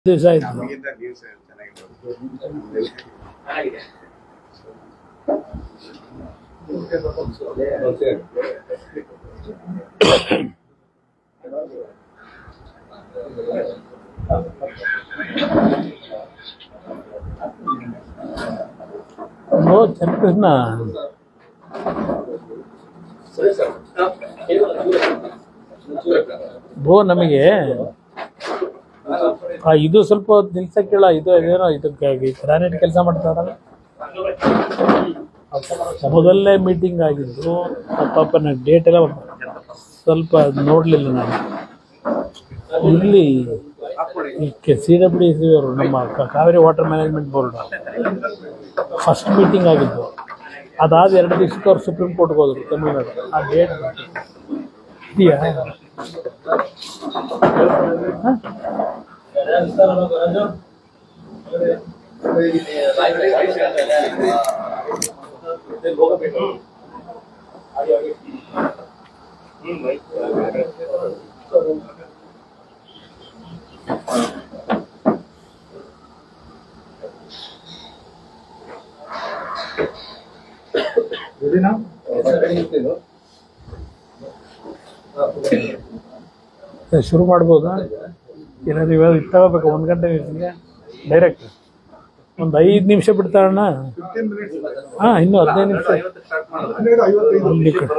ದಿವಸ ಆಯ್ತು ನಮಗಿಂತ ನ್ಯೂಸ್ ಚೆನ್ನಾಗಿ ಬರುತ್ತೆ. ಓ ಚನ್ನಕೃಷ್ಣ ಬ್ರೋ ನಮಗೆ ಆ, ಇದು ಸ್ವಲ್ಪ ಹೊತ್ತು ನಿಲ್ಸಕ್ಕಿಲ್ಲ ಇದು ಇದೇನೋ ಇದು ಗ್ರಾನೈಟ್ ಕೆಲಸ ಮಾಡ್ತಾರಲ್ಲ ಮೊದಲನೇ ಮೀಟಿಂಗ್ ಆಗಿದ್ದು ಆ ಪಾಪ ನಾನು ಡೇಟ್ ಎಲ್ಲ ಸ್ವಲ್ಪ ಅದ್ ನೋಡ್ಲಿಲ್ಲ ನಾನು ಇಲ್ಲಿ ಸಿ ಡಬ್ಲ್ಯೂ ಸಿ ಅವರು ನಮ್ಮ ಕ- Kaveri water management board first meeting ಆಗಿದ್ದು ಅದಾದ ಎರಡು ದಿವಸಕ್ಕೆ ಅವ್ರು ಸುಪ್ರೀಂ ಕೋರ್ಟ್ಗೆ ಹೋದ್ರು ತಮಿಳ್ನಾಡು ಆ ಡೇಟ್ ಇದೆಯಾ ಹ? ಏ, ಶುರು ಮಾಡ್ಬೋದಾ ಏನಾದ್ರು ಇವಾಗ ಇದು ತಗೋಬೇಕಾ ಒಂದು ಗಂಟೆ ಮೀಟಿಂಗ್ಗೆ ಡೈರೆಕ್ಟ್ ಒಂದು ಐದು ನಿಮಿಷ ಬಿಡ್ತಾರಣ್ಣ ಹಾಂ ಇನ್ನೂ ಹದಿನೈದು ನಿಮಿಷ ಅಲ್ಲಿ ಕ-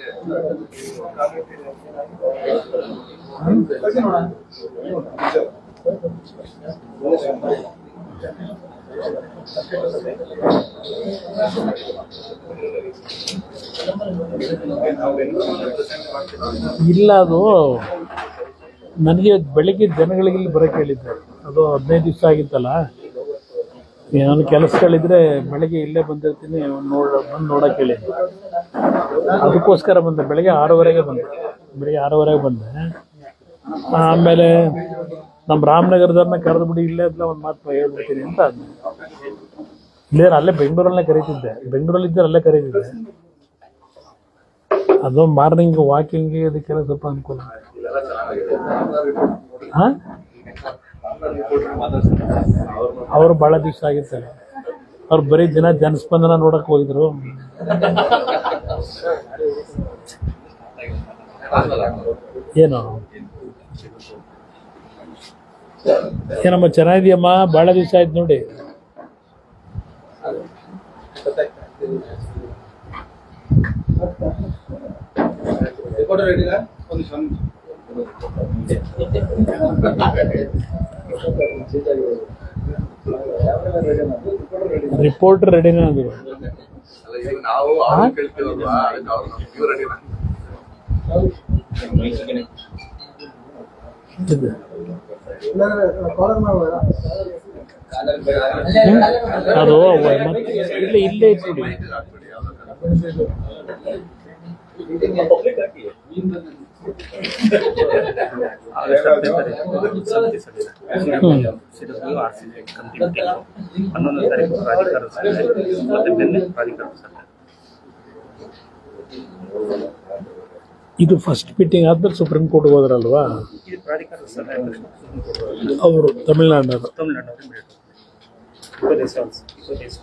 ಇಲ್ಲ ಅದು ನನಗೆ ಬೆಳಿಗ್ಗೆ ಜನಗಳಿಗೆ ಇಲ್ಲಿ ಬರೋಕೆ ಹೇಳಿದ್ದೆ ಅದು ಹದಿನೈದು ದಿವಸ ಆಗಿತ್ತಲ್ಲ ನಾನು ಕೆಲಸಗಳಿದ್ರೆ ಬೆಳಿಗ್ಗೆ ಇಲ್ಲೇ ಬಂದಿರ್ತೀನಿ ನೋಡ ಬಂದು ನೋಡಕ್ಕೆ ಹೇಳಿದ್ದೆ ಅದಕ್ಕೋಸ್ಕರ ಬಂದೆ ಬೆಳಿಗ್ಗೆ ಆರೂವರೆಗೆ ಬಂದೆ ಬೆಳಿಗ್ಗೆ ಆರೂವರೆಗೆ ಬಂದೆ ಆಮೇಲೆ ನಮ್ಮ ರಾಮನಗರದವ್ರನ್ನ ಕರೆದು ಬಿಡಿ ಇಲ್ಲೇ ಅದನ್ನ ಒಂದು ಮಾತು ಹೇಳ್ಬಿಡ್ತೀನಿ ಅಂತ ಅಂದೆ ಇಲ್ಲೇ ಅಲ್ಲೇ ಬೆಂಗಳೂರಲ್ಲೇ ಕರೀತಿದ್ದೆ ಬೆಂಗಳೂರಲ್ಲಿದ್ದರೆ ಅಲ್ಲೇ ಕರೀತಿದ್ದೆ ಅದು ಮಾರ್ನಿಂಗ್ ವಾಕಿಂಗ್ ಅದಕ್ಕೆಲ್ಲ ಸ್ವಲ್ಪ ಅನುಕೂಲ ಹಾ ಅವರು ಬಹಳ ದಿವಸ ಆಗಿತ್ತಲ್ಲ ಅವ್ರು ಬರೀ ದಿನ ಜನಸ್ಪಂದನ ನೋಡಕ್ ಹೋಗಿದ್ರು ಏನು ಏನಮ್ಮ ಚೆನ್ನಾಗಿದೆಯಮ್ಮ ಬಹಳ ದಿವಸ ಆಯ್ತು ನೋಡಿ ರಿಪೋರ್ಟ್ ರೆಡಿನೇ ಅಂದ್ರು ಅಲ್ಲ, ಈಗ ನಾವು ಅವ್ರನ್ನ ಕೇಳ್ತೀವಲ್ವಾ ಅದಕ್ಕೆ ಅವ್ರು ನಮ್ಗೆ ಇವ್ರು ready ನಾ? ಇದು. ಅದು ಮತ್ತೆ ಇಲ್ಲೇ ಇಲ್ಲೇ ಇಟ್ಬಿಡಿ ಹಾಕ್ಬಿಡಿ, ಯಾವ್ದಾದ್ರು. ಹ್ಮ್. ಹನ್ನೊಂದನೇ ತಾರೀಕು ಪ್ರಾಧಿಕಾರ ಸಭೆ ಮತ್ತೆ ನಿನ್ನೆ ಪ್ರಾಧಿಕಾರ ಸಭೆ ಇದು ಫಸ್ಟ್ ಮೀಟಿಂಗ್ ಆದ್ಮೇಲೆ ಸುಪ್ರೀಂ ಕೋರ್ಟ್ಗೆ ಹೋದ್ರಲ್ವಾ ಇದು ಪ್ರಾಧಿಕಾರ ಸಭೆ ಅವರು ತಮಿಳ್ನಾಡಿನವರು ತಮಿಳುನಾಡು ಬೇಡ ಉಪದೇಶ ಉಪದೇಶ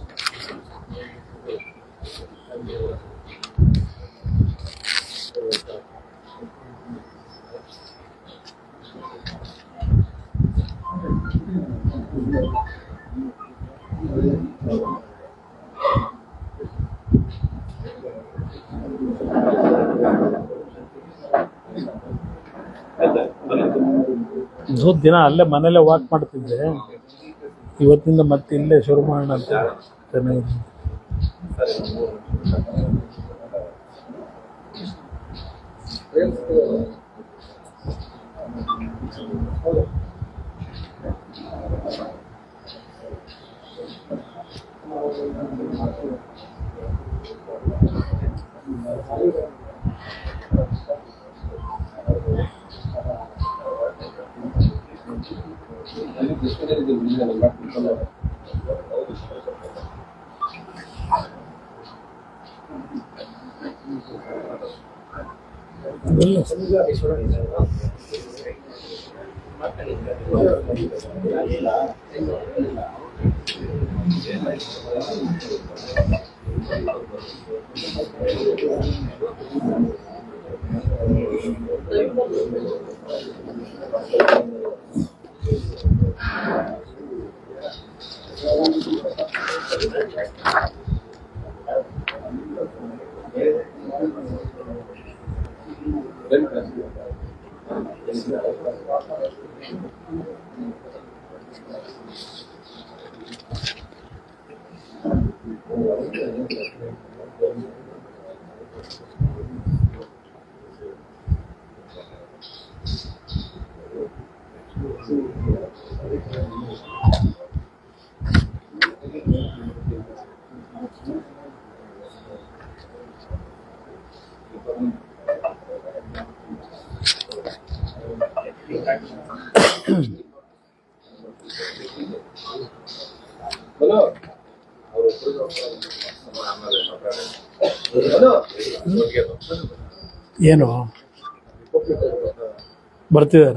ಇವತ್ತು ದಿನ ಅಲ್ಲೇ ಮನೇಲೆ ವಾಕ್ ಮಾಡ್ತಿದ್ದೆ ಇವತ್ತಿಂದ ಮತ್ತೆ ಇಲ್ಲೇ ಶುರು ಮಾಡೋಣ ಅಂತ ಚೆನ್ನಾಗಿದೆ ಅದೆಲ್ಲ ಏನು ಬರ್ತಿದಾರ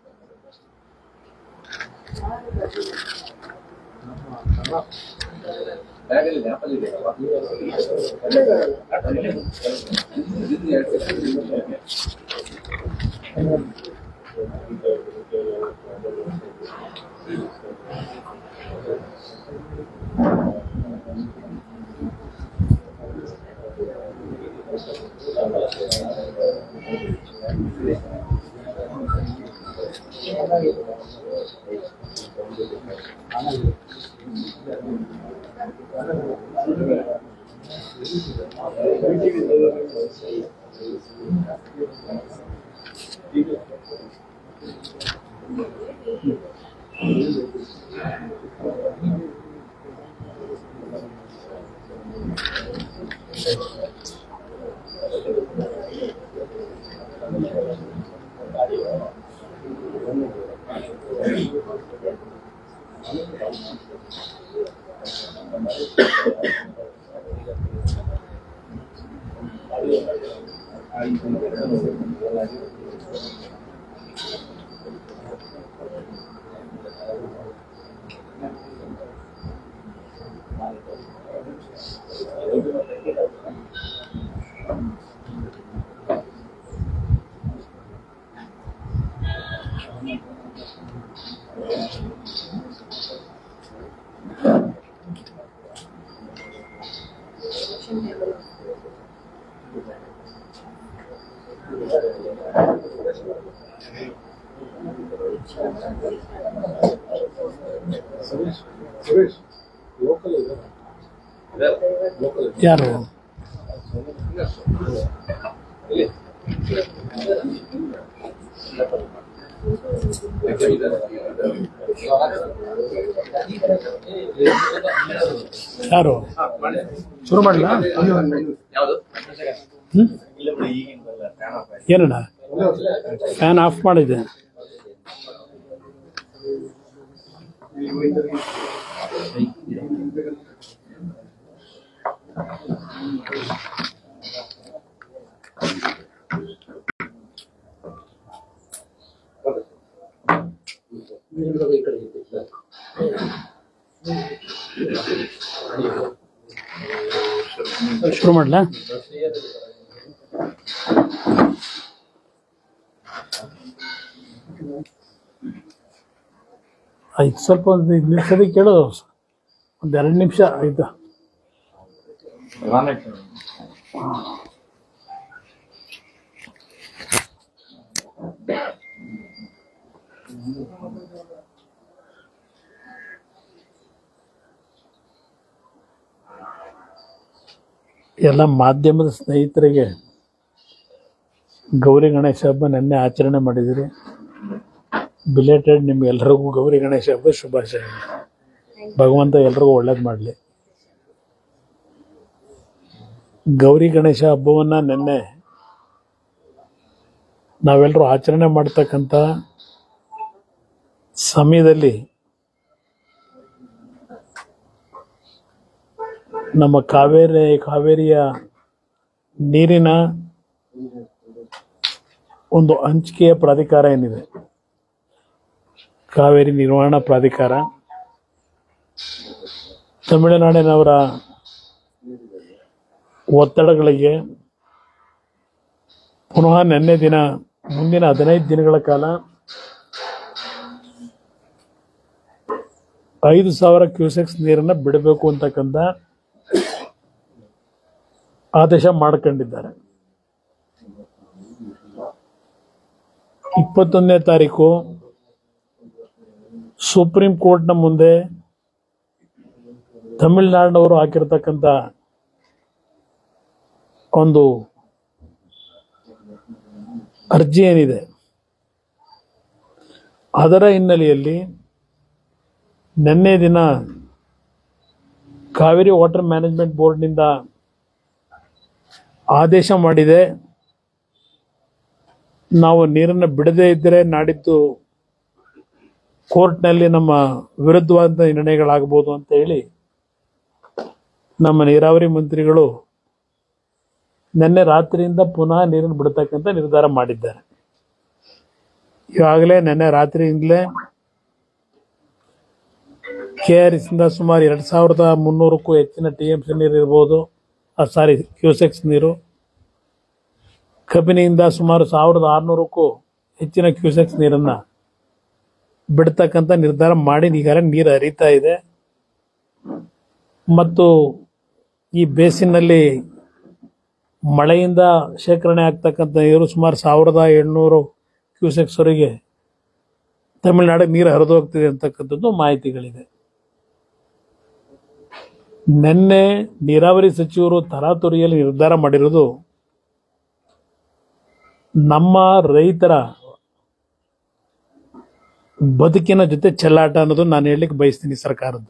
ಯಾರು ಯಾರು ಶುರು ಮಾಡಲ ಯಾವುದು ಹ್ಮ್ ಏನಣ್ಣ ಫ್ಯಾನ್ ಆಫ್ ಮಾಡಿದೆ ಶುರು ಮಾಡಲ ಆಯ್ತು ಸ್ವಲ್ಪ ಒಂದು ನಿಲ್ಸೋದಕ್ಕೆ ಕೇಳು ಒಂದು ಎರಡು ನಿಮಿಷ ಆಯ್ತಾ ಎಲ್ಲ ಮಾಧ್ಯಮದ ಸ್ನೇಹಿತರಿಗೆ ಗೌರಿ ಗಣೇಶ ಹಬ್ಬ ನಿನ್ನೆ ಆಚರಣೆ ಮಾಡಿದಿರಿ ಬಿಲೇಟೆಡ್ ನಿಮ್ಗೆಲ್ರಿಗೂ ಗೌರಿ ಗಣೇಶ ಹಬ್ಬ ಶುಭಾಶಯ ಭಗವಂತ ಎಲ್ರಿಗೂ ಒಳ್ಳೇದು ಮಾಡಲಿ ಗೌರಿ ಗಣೇಶ ಹಬ್ಬವನ್ನು ನಿನ್ನೆ ನಾವೆಲ್ಲರೂ ಆಚರಣೆ ಮಾಡ್ತಕ್ಕಂಥ ಸಮಯದಲ್ಲಿ ನಮ್ಮ ಕಾವೇರಿ ಕಾವೇರಿಯ ನೀರಿನ ಒಂದು ಹಂಚಿಕೆಯ ಪ್ರಾಧಿಕಾರ ಏನಿದೆ ಕಾವೇರಿ ನಿರ್ವಹಣಾ ಪ್ರಾಧಿಕಾರ ತಮಿಳುನಾಡಿನವರ ಒತ್ತಡಗಳಿಗೆ ಪುನಃ ನಿನ್ನೆ ದಿನ ಮುಂದಿನ ಹದಿನೈದು ದಿನಗಳ ಕಾಲ ಐದು ಸಾವಿರ ಕ್ಯೂಸೆಕ್ಸ್ ನೀರನ್ನು ಬಿಡಬೇಕು ಅಂತಕ್ಕಂಥ ಆದೇಶ ಮಾಡ್ಕೊಂಡಿದ್ದಾರೆ ಇಪ್ಪತ್ತೊಂದನೇ ತಾರೀಕು ಸುಪ್ರೀಂ ಕೋರ್ಟ್ನ ಮುಂದೆ ತಮಿಳುನಾಡಿನವರು ಹಾಕಿರ್ತಕ್ಕಂಥ ಒಂದು ಅರ್ಜಿ ಏನಿದೆ ಅದರ ಹಿನ್ನೆಲೆಯಲ್ಲಿ ನಿನ್ನೆ ದಿನ ಕಾವೇರಿ ವಾಟರ್ ಮ್ಯಾನೇಜ್ಮೆಂಟ್ ಬೋರ್ಡ್ನಿಂದ ಆದೇಶ ಮಾಡಿದೆ ನಾವು ನೀರನ್ನು ಬಿಡದೇ ಇದ್ದರೆ ನಾಡಿದ್ದು ಕೋರ್ಟ್ನಲ್ಲಿ ನಮ್ಮ ವಿರುದ್ಧವಾದ ನಿರ್ಣಯಗಳಾಗಬಹುದು ಅಂತ ಹೇಳಿ ನಮ್ಮ ನೀರಾವರಿ ಮಂತ್ರಿಗಳು ನಿನ್ನೆ ರಾತ್ರಿಯಿಂದ ಪುನಃ ನೀರನ್ನು ಬಿಡತಕ್ಕಂಥ ನಿರ್ಧಾರ ಮಾಡಿದ್ದಾರೆ ಈಗಾಗಲೇ ನಿನ್ನೆ ರಾತ್ರಿಯಿಂದಲೇ ಕೆ ಆರ್ ಎಸ್ ಇಂದ ಸುಮಾರು ಎರಡು ಸಾವಿರದ ಮುನ್ನೂರಕ್ಕೂ ಹೆಚ್ಚಿನ ಟಿ ಎಂ ಸಿ ನೀರು ಇರ್ಬೋದು ಸಾರಿ ಕ್ಯೂಸೆಕ್ಸ್ ನೀರು ಕಬಿನಿಯಿಂದ ಸುಮಾರು ಸಾವಿರದ ಆರುನೂರಕ್ಕೂ ಹೆಚ್ಚಿನ ಕ್ಯೂಸೆಕ್ಸ್ ನೀರನ್ನು ಬಿಡ್ತಕ್ಕಂಥ ನಿರ್ಧಾರ ಮಾಡಿ ಈಗಾಗಲೇ ನೀರು ಹರಿತಾ ಇದೆ ಮತ್ತು ಈ ಬೇಸಿನಲ್ಲಿ ಮಳೆಯಿಂದ ಶೇಖರಣೆ ಆಗ್ತಕ್ಕಂಥ ನೀರು ಸುಮಾರು ಸಾವಿರದ ಏಳ್ನೂರು ಕ್ಯೂಸೆಕ್ಸ್ವರೆಗೆ ತಮಿಳುನಾಡಿಗೆ ನೀರು ಹರಿದು ಹೋಗ್ತಿದೆ ಅಂತಕ್ಕಂಥದ್ದು ಮಾಹಿತಿಗಳಿದೆ ನಿನ್ನೆ ನೀರಾವರಿ ಸಚಿವರು ತರಾತುರಿಯಲ್ಲಿ ನಿರ್ಧಾರ ಮಾಡಿರೋದು ನಮ್ಮ ರೈತರ ಬದುಕಿನ ಜೊತೆ ಚೆಲ್ಲಾಟ ಅನ್ನೋದು ನಾನು ಹೇಳಲಿಕ್ಕೆ ಬಯಸ್ತೀನಿ ಸರ್ಕಾರದ್ದು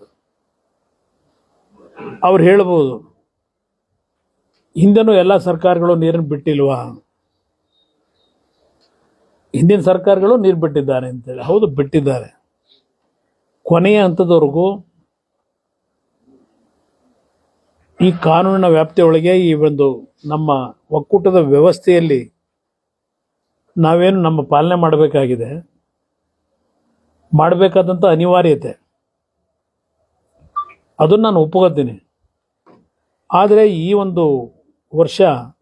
ಅವ್ರು ಹೇಳ್ಬೋದು ಹಿಂದೆನೂ ಎಲ್ಲ ಸರ್ಕಾರಗಳು ನೀರನ್ನು ಬಿಟ್ಟಿಲ್ವಾ ಹಿಂದಿನ ಸರ್ಕಾರಗಳು ನೀರು ಬಿಟ್ಟಿದ್ದಾರೆ ಅಂತೇಳಿ ಹೌದು ಬಿಟ್ಟಿದ್ದಾರೆ ಕೊನೆಯ ಹಂತದವರೆಗೂ ಈ ಕಾನೂನಿನ ವ್ಯಾಪ್ತಿಯೊಳಗೆ ಈ ಒಂದು ನಮ್ಮ ಒಕ್ಕೂಟದ ವ್ಯವಸ್ಥೆಯಲ್ಲಿ ನಾವೇನು ನಮ್ಮ ಪಾಲನೆ ಮಾಡಬೇಕಾಗಿದೆ ಮಾಡಬೇಕಾದಂಥ ಅನಿವಾರ್ಯತೆ ಅದನ್ನು ನಾನು ಒಪ್ಕೋತೀನಿ ಆದರೆ ಈ ಒಂದು ವರ್ಷ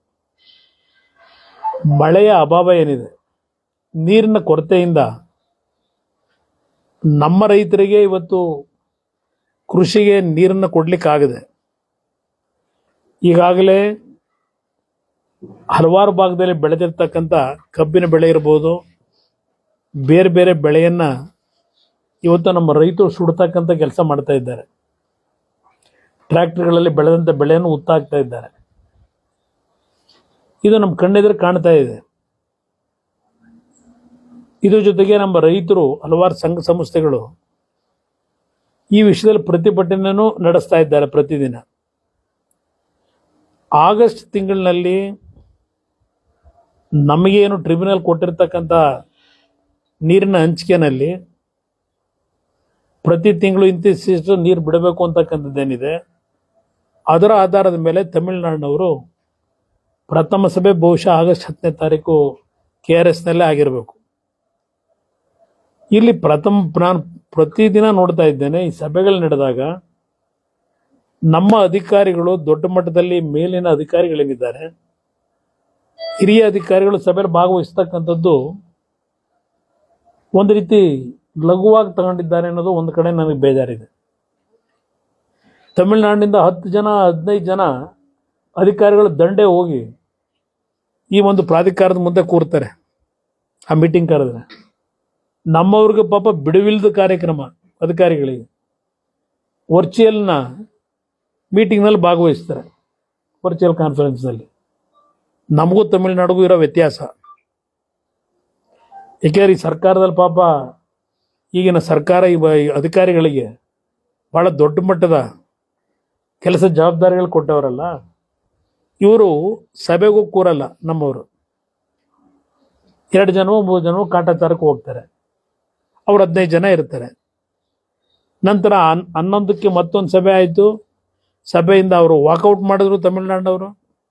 ಮಳೆಯ ಅಭಾವ ಏನಿದೆ ನೀರಿನ ಕೊರತೆಯಿಂದ ನಮ್ಮ ರೈತರಿಗೆ ಇವತ್ತು ಕೃಷಿಗೆ ನೀರನ್ನು ಕೊಡ್ಲಿಕ್ಕಾಗದೆ ಈಗಾಗಲೇ ಹಲವಾರು ಭಾಗದಲ್ಲಿ ಬೆಳೆದಿರ್ತಕ್ಕಂಥ ಕಬ್ಬಿನ ಬೆಳೆ ಇರ್ಬೋದು ಬೇರೆ ಬೇರೆ ಬೆಳೆಯನ್ನ ಇವತ್ತು ನಮ್ಮ ರೈತರು ಸುಡ್ತಕ್ಕಂಥ ಕೆಲಸ ಮಾಡ್ತಾ ಇದ್ದಾರೆ ಟ್ರ್ಯಾಕ್ಟರ್ಗಳಲ್ಲಿ ಬೆಳೆದಂಥ ಬೆಳೆಯನ್ನು ಉತ್ತಾಕ್ತಾ ಇದ್ದಾರೆ ಇದು ನಮ್ಮ ಕಣ್ಣೆದುರು ಕಾಣ್ತಾ ಇದೆ ಇದ್ರ ಜೊತೆಗೆ ನಮ್ಮ ರೈತರು ಹಲವಾರು ಸಂಘ ಸಂಸ್ಥೆಗಳು ಈ ವಿಷಯದಲ್ಲಿ ಪ್ರತಿಭಟನೆಯನ್ನು ನಡೆಸ್ತಾ ಇದ್ದಾರೆ ಪ್ರತಿದಿನ ಆಗಸ್ಟ್ ತಿಂಗಳಿನಲ್ಲಿ ನಮಗೇನು ಟ್ರಿಬ್ಯುನಲ್ ಕೊಟ್ಟಿರ್ತಕ್ಕಂಥ ನೀರಿನ ಹಂಚಿಕೆನಲ್ಲಿ ಪ್ರತಿ ತಿಂಗಳು ಇಂತಿಷ್ಟು ನೀರು ಬಿಡಬೇಕು ಅಂತಕ್ಕಂಥದ್ದೇನಿದೆ ಅದರ ಆಧಾರದ ಮೇಲೆ ತಮಿಳುನಾಡಿನವರು ಪ್ರಥಮ ಸಭೆ ಬಹುಶಃ ಆಗಸ್ಟ್ ಹತ್ತನೇ ತಾರೀಕು ಕೆ ಆರ್ ಎಸ್ನಲ್ಲೇ ಆಗಿರಬೇಕು ಇಲ್ಲಿ ಪ್ರಥಮ ನಾನು ಪ್ರತಿದಿನ ನೋಡ್ತಾ ಇದ್ದೇನೆ ಈ ಸಭೆಗಳು ನಡೆದಾಗ ನಮ್ಮ ಅಧಿಕಾರಿಗಳು ದೊಡ್ಡ ಮಟ್ಟದಲ್ಲಿ ಮೇಲಿನ ಅಧಿಕಾರಿಗಳೇನಿದ್ದಾರೆ ಹಿರಿಯ ಅಧಿಕಾರಿಗಳು ಸಭೆಯಲ್ಲಿ ಭಾಗವಹಿಸ್ತಕ್ಕಂಥದ್ದು ಒಂದು ರೀತಿ ಲಘುವಾಗಿ ತಗೊಂಡಿದ್ದಾರೆ ಅನ್ನೋದು ಒಂದು ಕಡೆ ನನಗೆ ಬೇಜಾರಿದೆ ತಮಿಳುನಾಡಿನಿಂದ ಹತ್ತು ಜನ ಹದಿನೈದು ಜನ ಅಧಿಕಾರಿಗಳು ದಂಡೆ ಹೋಗಿ ಈ ಒಂದು ಪ್ರಾಧಿಕಾರದ ಮುಂದೆ ಕೂರ್ತಾರೆ ಆ ಮೀಟಿಂಗ್ ಕರೆದ್ರೆ ನಮ್ಮವ್ರಿಗೆ ಪಾಪ ಬಿಡುವಿಲ್ದ ಕಾರ್ಯಕ್ರಮ ಅಧಿಕಾರಿಗಳಿಗೆ ವರ್ಚುವಲ್ನ ಮೀಟಿಂಗ್ನಲ್ಲಿ ಭಾಗವಹಿಸ್ತಾರೆ ವರ್ಚುವಲ್ ಕಾನ್ಫರೆನ್ಸ್ನಲ್ಲಿ ನಮಗೂ ತಮಿಳುನಾಡಿಗೂ ಇರೋ ವ್ಯತ್ಯಾಸ ಏಕೆಂದ್ರೆ ಈ ಸರ್ಕಾರದಲ್ಲಿ ಪಾಪ ಈಗಿನ ಸರ್ಕಾರ ಈ ಬ- ಈ ಅಧಿಕಾರಿಗಳಿಗೆ ಬಹಳ ದೊಡ್ಡ ಮಟ್ಟದ ಕೆಲಸ ಜವಾಬ್ದಾರಿಗಳು ಕೊಟ್ಟವರಲ್ಲ ಇವರು ಸಭೆಗೂ ಕೂರಲ್ಲ ನಮ್ಮವರು ಎರಡು ಜನವೋ ಮೂರು ಜನವೋ ಕಾಟಾಚಾರಕ್ಕೆ ಹೋಗ್ತಾರೆ ಅವ್ರು ಹದಿನೈದು ಜನ ಇರ್ತಾರೆ ನಂತರ ಹನ್- ಹನ್ನೊಂದಕ್ಕೆ ಮತ್ತೊಂದು ಸಭೆ ಆಯಿತು ಸಭೆಯಿಂದ ಅವರು ವಾಕೌಟ್ ಮಾಡಿದ್ರು ತಮಿಳುನಾಡಿನವರು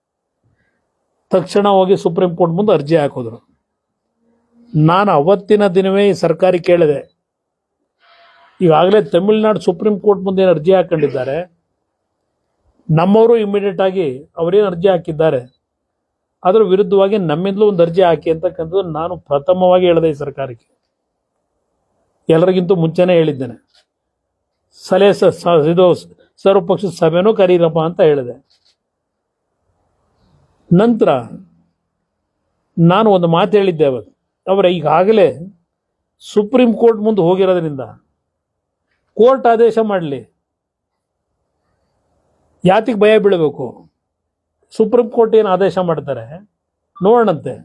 ತಕ್ಷಣ ಹೋಗಿ ಸುಪ್ರೀಂ ಕೋರ್ಟ್ ಮುಂದೆ ಅರ್ಜಿ ಹಾಕಿದ್ರು ನಾನು ಅವತ್ತಿನ ದಿನವೇ ಈ ಸರ್ಕಾರಿ ಕೇಳಿದೆ ಈಗಾಗಲೇ ತಮಿಳುನಾಡು ಸುಪ್ರೀಂ ಕೋರ್ಟ್ ಮುಂದೆ ಏನು ಅರ್ಜಿ ಹಾಕೊಂಡಿದ್ದಾರೆ ನಮ್ಮವರು ಇಮಿಡಿಯೇಟ್ ಆಗಿ ಅವರೇನು ಅರ್ಜಿ ಹಾಕಿದ್ದಾರೆ ಅದರ ವಿರುದ್ಧವಾಗಿ ನಮ್ಮಿಂದಲೂ ಒಂದು ಅರ್ಜಿ ಹಾಕಿ ಅಂತಕ್ಕಂಥದ್ದು ನಾನು ಪ್ರಥಮವಾಗಿ ಹೇಳಿದೆ ಈ ಸರ್ಕಾರಕ್ಕೆ ಎಲ್ಲರಿಗಿಂತ ಮುಂಚೆನೇ ಹೇಳಿದ್ದೇನೆ ಸಲಹೆ ಸ- ಸ- ಇದು ಸರ್ವಪಕ್ಷದ ಸಭೆನೂ ಕರೀರಪ್ಪ ಅಂತ ಹೇಳಿದೆ ನಂತರ ನಾನು ಒಂದು ಮಾತು ಹೇಳಿದ್ದೆ ಅವತ್ತು ಅವರ ಈಗಾಗಲೇ ಸುಪ್ರೀಂ ಕೋರ್ಟ್ ಮುಂದೆ ಹೋಗಿರೋದ್ರಿಂದ ಕೋರ್ಟ್ ಆದೇಶ ಮಾಡಲಿ ಯಾತಿಗೆ ಭಯ ಬೀಳಬೇಕು ಸುಪ್ರೀಂ ಕೋರ್ಟ್ ಏನು ಆದೇಶ ಮಾಡ್ತಾರೆ ನೋಡೋಣಂತೆ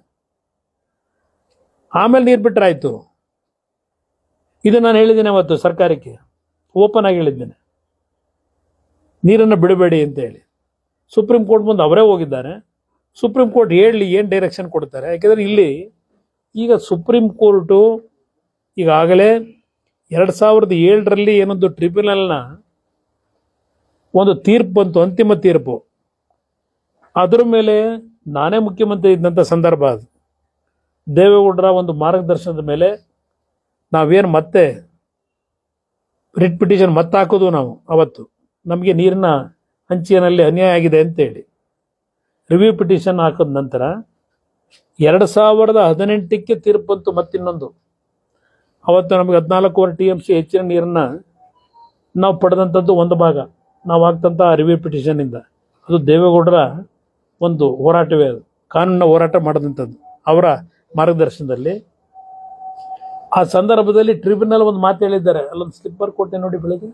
ಆಮೇಲೆ ನೀರು ಬಿಟ್ಟರಾಯ್ತು ಇದು ನಾನು ಹೇಳಿದ್ದೇನೆ ಅವತ್ತು ಸರ್ಕಾರಕ್ಕೆ ಓಪನ್ ಆಗಿ ಹೇಳಿದ್ದೇನೆ ನೀರನ್ನು ಬಿಡಬೇಡಿ ಅಂತ ಹೇಳಿ ಸುಪ್ರೀಂ ಕೋರ್ಟ್ ಮುಂದೆ ಅವರೇ ಹೋಗಿದ್ದಾರೆ ಸುಪ್ರೀಂ ಕೋರ್ಟ್ ಹೇಳಲಿ ಏನು ಡೈರೆಕ್ಷನ್ ಕೊಡ್ತಾರೆ ಯಾಕೆಂದರೆ ಇಲ್ಲಿ ಈಗ ಸುಪ್ರೀಂ ಕೋರ್ಟು ಈಗಾಗಲೇ ಎರಡು ಸಾವಿರದ ಏಳರಲ್ಲಿ ಏನೊಂದು ಟ್ರಿಬ್ಯುನಲ್ನ ಒಂದು ತೀರ್ಪು ಬಂತು ಅಂತಿಮ ತೀರ್ಪು ಅದರ ಮೇಲೆ ನಾನೇ ಮುಖ್ಯಮಂತ್ರಿ ಇದ್ದಂಥ ಸಂದರ್ಭ ಅದು ದೇವೇಗೌಡರ ಒಂದು ಮಾರ್ಗದರ್ಶನದ ಮೇಲೆ ನಾವೇನು ಮತ್ತೆ ರಿಟ್ ಪಿಟಿಷನ್ ಮತ್ತೆ ಹಾಕೋದು ನಾವು ಅವತ್ತು ನಮಗೆ ನೀರಿನ ಹಂಚಿನಲ್ಲಿ ಅನ್ಯಾಯ ಆಗಿದೆ ಅಂತೇಳಿ ರಿವ್ಯೂ ಪಿಟಿಷನ್ ಹಾಕಿದ ನಂತರ ಎರಡು ಸಾವಿರದ ಹದಿನೆಂಟಕ್ಕೆ ತೀರ್ಪು ಬಂತು ಮತ್ತಿನ್ನೊಂದು ಅವತ್ತು ನಮಗೆ ಹದಿನಾಲ್ಕೂವರೆ ಟಿ ಎಮ್ ಸಿ ಹೆಚ್ಚಿನ ನೀರನ್ನು ನಾವು ಪಡೆದಂಥದ್ದು ಒಂದು ಭಾಗ ನಾವು ಹಾಕ್ತಂಥ ರಿವ್ಯೂ ಪಿಟಿಷನ್ನಿಂದ ಅದು ದೇವೇಗೌಡರ ಒಂದು ಹೋರಾಟವೇ ಅದು ಕಾನೂನಿನ ಹೋರಾಟ ಮಾಡಿದಂಥದ್ದು ಅವರ ಮಾರ್ಗದರ್ಶನದಲ್ಲಿ ಆ ಸಂದರ್ಭದಲ್ಲಿ ಟ್ರಿಬ್ಯುನಲ್ ಒಂದು ಮಾತು ಹೇಳಿದ್ದಾರೆ ಅಲ್ಲೊಂದು ಸ್ಲಿಪ್ಪರ್ ಕೊಟ್ಟೆ ನೋಡಿ ಬೆಳಿಗ್ಗೆ